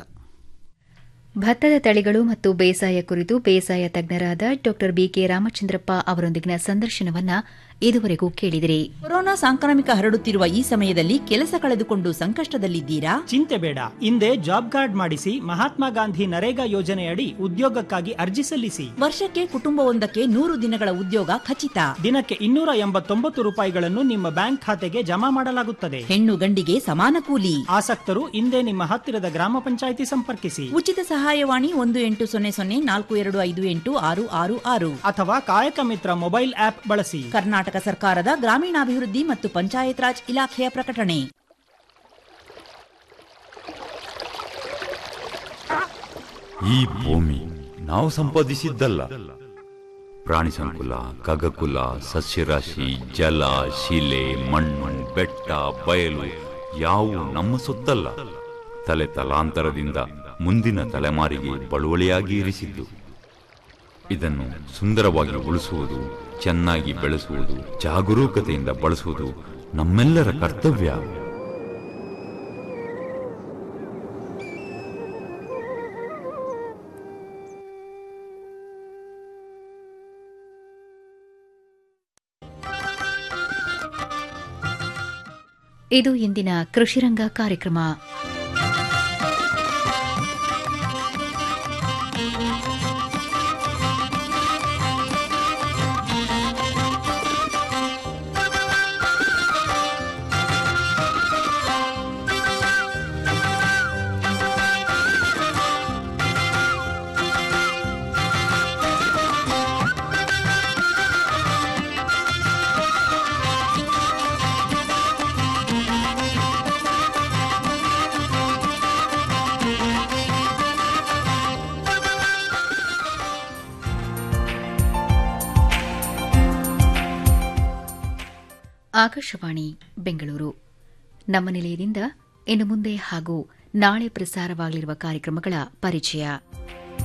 ಭತ್ತದ ತಳಿಗಳು ಮತ್ತು ಬೇಸಾಯ ಕುರಿತು ಬೇಸಾಯ ತಜ್ಞರಾದ ಡಾ ಬಿಕೆ ರಾಮಚಂದ್ರಪ್ಪ ಅವರೊಂದಿಗಿನ ಸಂದರ್ಶನವನ್ನ ಇದುವರೆಗೂ ಕೇಳಿದಿರಿ ಕೊರೋನಾ ಸಾಂಕ್ರಾಮಿಕ ಹರಡುತ್ತಿರುವ ಈ ಸಮಯದಲ್ಲಿ ಕೆಲಸ ಕಳೆದುಕೊಂಡು ಸಂಕಷ್ಟದಲ್ಲಿದ್ದೀರಾ ಚಿಂತೆ ಬೇಡ ಹಿಂದೆ ಜಾಬ್ ಕಾರ್ಡ್ ಮಾಡಿಸಿ ಮಹಾತ್ಮ ಗಾಂಧಿ ನರೇಗಾ ಯೋಜನೆಯಡಿ ಉದ್ಯೋಗಕ್ಕಾಗಿ ಅರ್ಜಿ ಸಲ್ಲಿಸಿ ವರ್ಷಕ್ಕೆ ಕುಟುಂಬವೊಂದಕ್ಕೆ ನೂರು ದಿನಗಳ ಉದ್ಯೋಗ ಖಚಿತ ದಿನಕ್ಕೆ ಇನ್ನೂರ ಎಂಬತ್ತೊಂಬತ್ತು ರೂಪಾಯಿಗಳನ್ನು ನಿಮ್ಮ ಬ್ಯಾಂಕ್ ಖಾತೆಗೆ ಜಮಾ ಮಾಡಲಾಗುತ್ತದೆ ಹೆಣ್ಣು ಗಂಡಿಗೆ ಸಮಾನ ಕೂಲಿ ಆಸಕ್ತರು ಹಿಂದೆ ನಿಮ್ಮ ಹತ್ತಿರದ ಗ್ರಾಮ ಪಂಚಾಯಿತಿ ಸಂಪರ್ಕಿಸಿ ಉಚಿತ ಸಹಾಯವಾಣಿ ಒಂದು ಎಂಟು ಸೊನ್ನೆ ಸೊನ್ನೆ ನಾಲ್ಕು ಎರಡು ಐದು ಎಂಟು ಆರು ಆರು ಆರು ಅಥವಾ ಕಾಯಕ ಮಿತ್ರ ಮೊಬೈಲ್ ಆಪ್ ಬಳಸಿ ಕರ್ನಾಟಕ ಸರ್ಕಾರದ ಗ್ರಾಮೀಣಾಭಿವೃದ್ಧಿ ಮತ್ತು ಪಂಚಾಯತ್ ರಾಜ್ ಇಲಾಖೆಯ ಪ್ರಕಟಣೆ ಈ ಭೂಮಿ ನಾವು ಸಂಪಾದಿಸಿದ್ದಲ್ಲ ಪ್ರಾಣಿ ಸಂಕುಲ ಖಗಕುಲ ಸಸ್ಯರಾಶಿ ಜಲ ಶಿಲೆ ಮಣ್ಣು ಬೆಟ್ಟ ಬಯಲು ಯಾವು ನಮ್ಮ ಸೊತ್ತಲ್ಲ ತಲೆ ತಲಾಂತರದಿಂದ ಮುಂದಿನ ತಲೆಮಾರಿಗೆ ಬಳುವಳಿಯಾಗಿ ಇರಿಸಿದ್ದು ಇದನ್ನು ಸುಂದರವಾಗಿ ಉಳಿಸುವುದು ಚೆನ್ನಾಗಿ ಬೆಳೆಸುವುದು ಜಾಗರೂಕತೆಯಿಂದ ಬಳಸುವುದು ನಮ್ಮೆಲ್ಲರ ಕರ್ತವ್ಯ ಇದು ಇಂದಿನ ಕೃಷಿರಂಗ ಕಾರ್ಯಕ್ರಮ ಆಕಾಶವಾಣಿ ಬೆಂಗಳೂರು ನಮ್ಮ ನಿಲಯದಿಂದ ಇನ್ನು ಮುಂದೆ ಹಾಗೂ ನಾಳೆ ಪ್ರಸಾರವಾಗಲಿರುವ ಕಾರ್ಯಕ್ರಮಗಳ ಪರಿಚಯ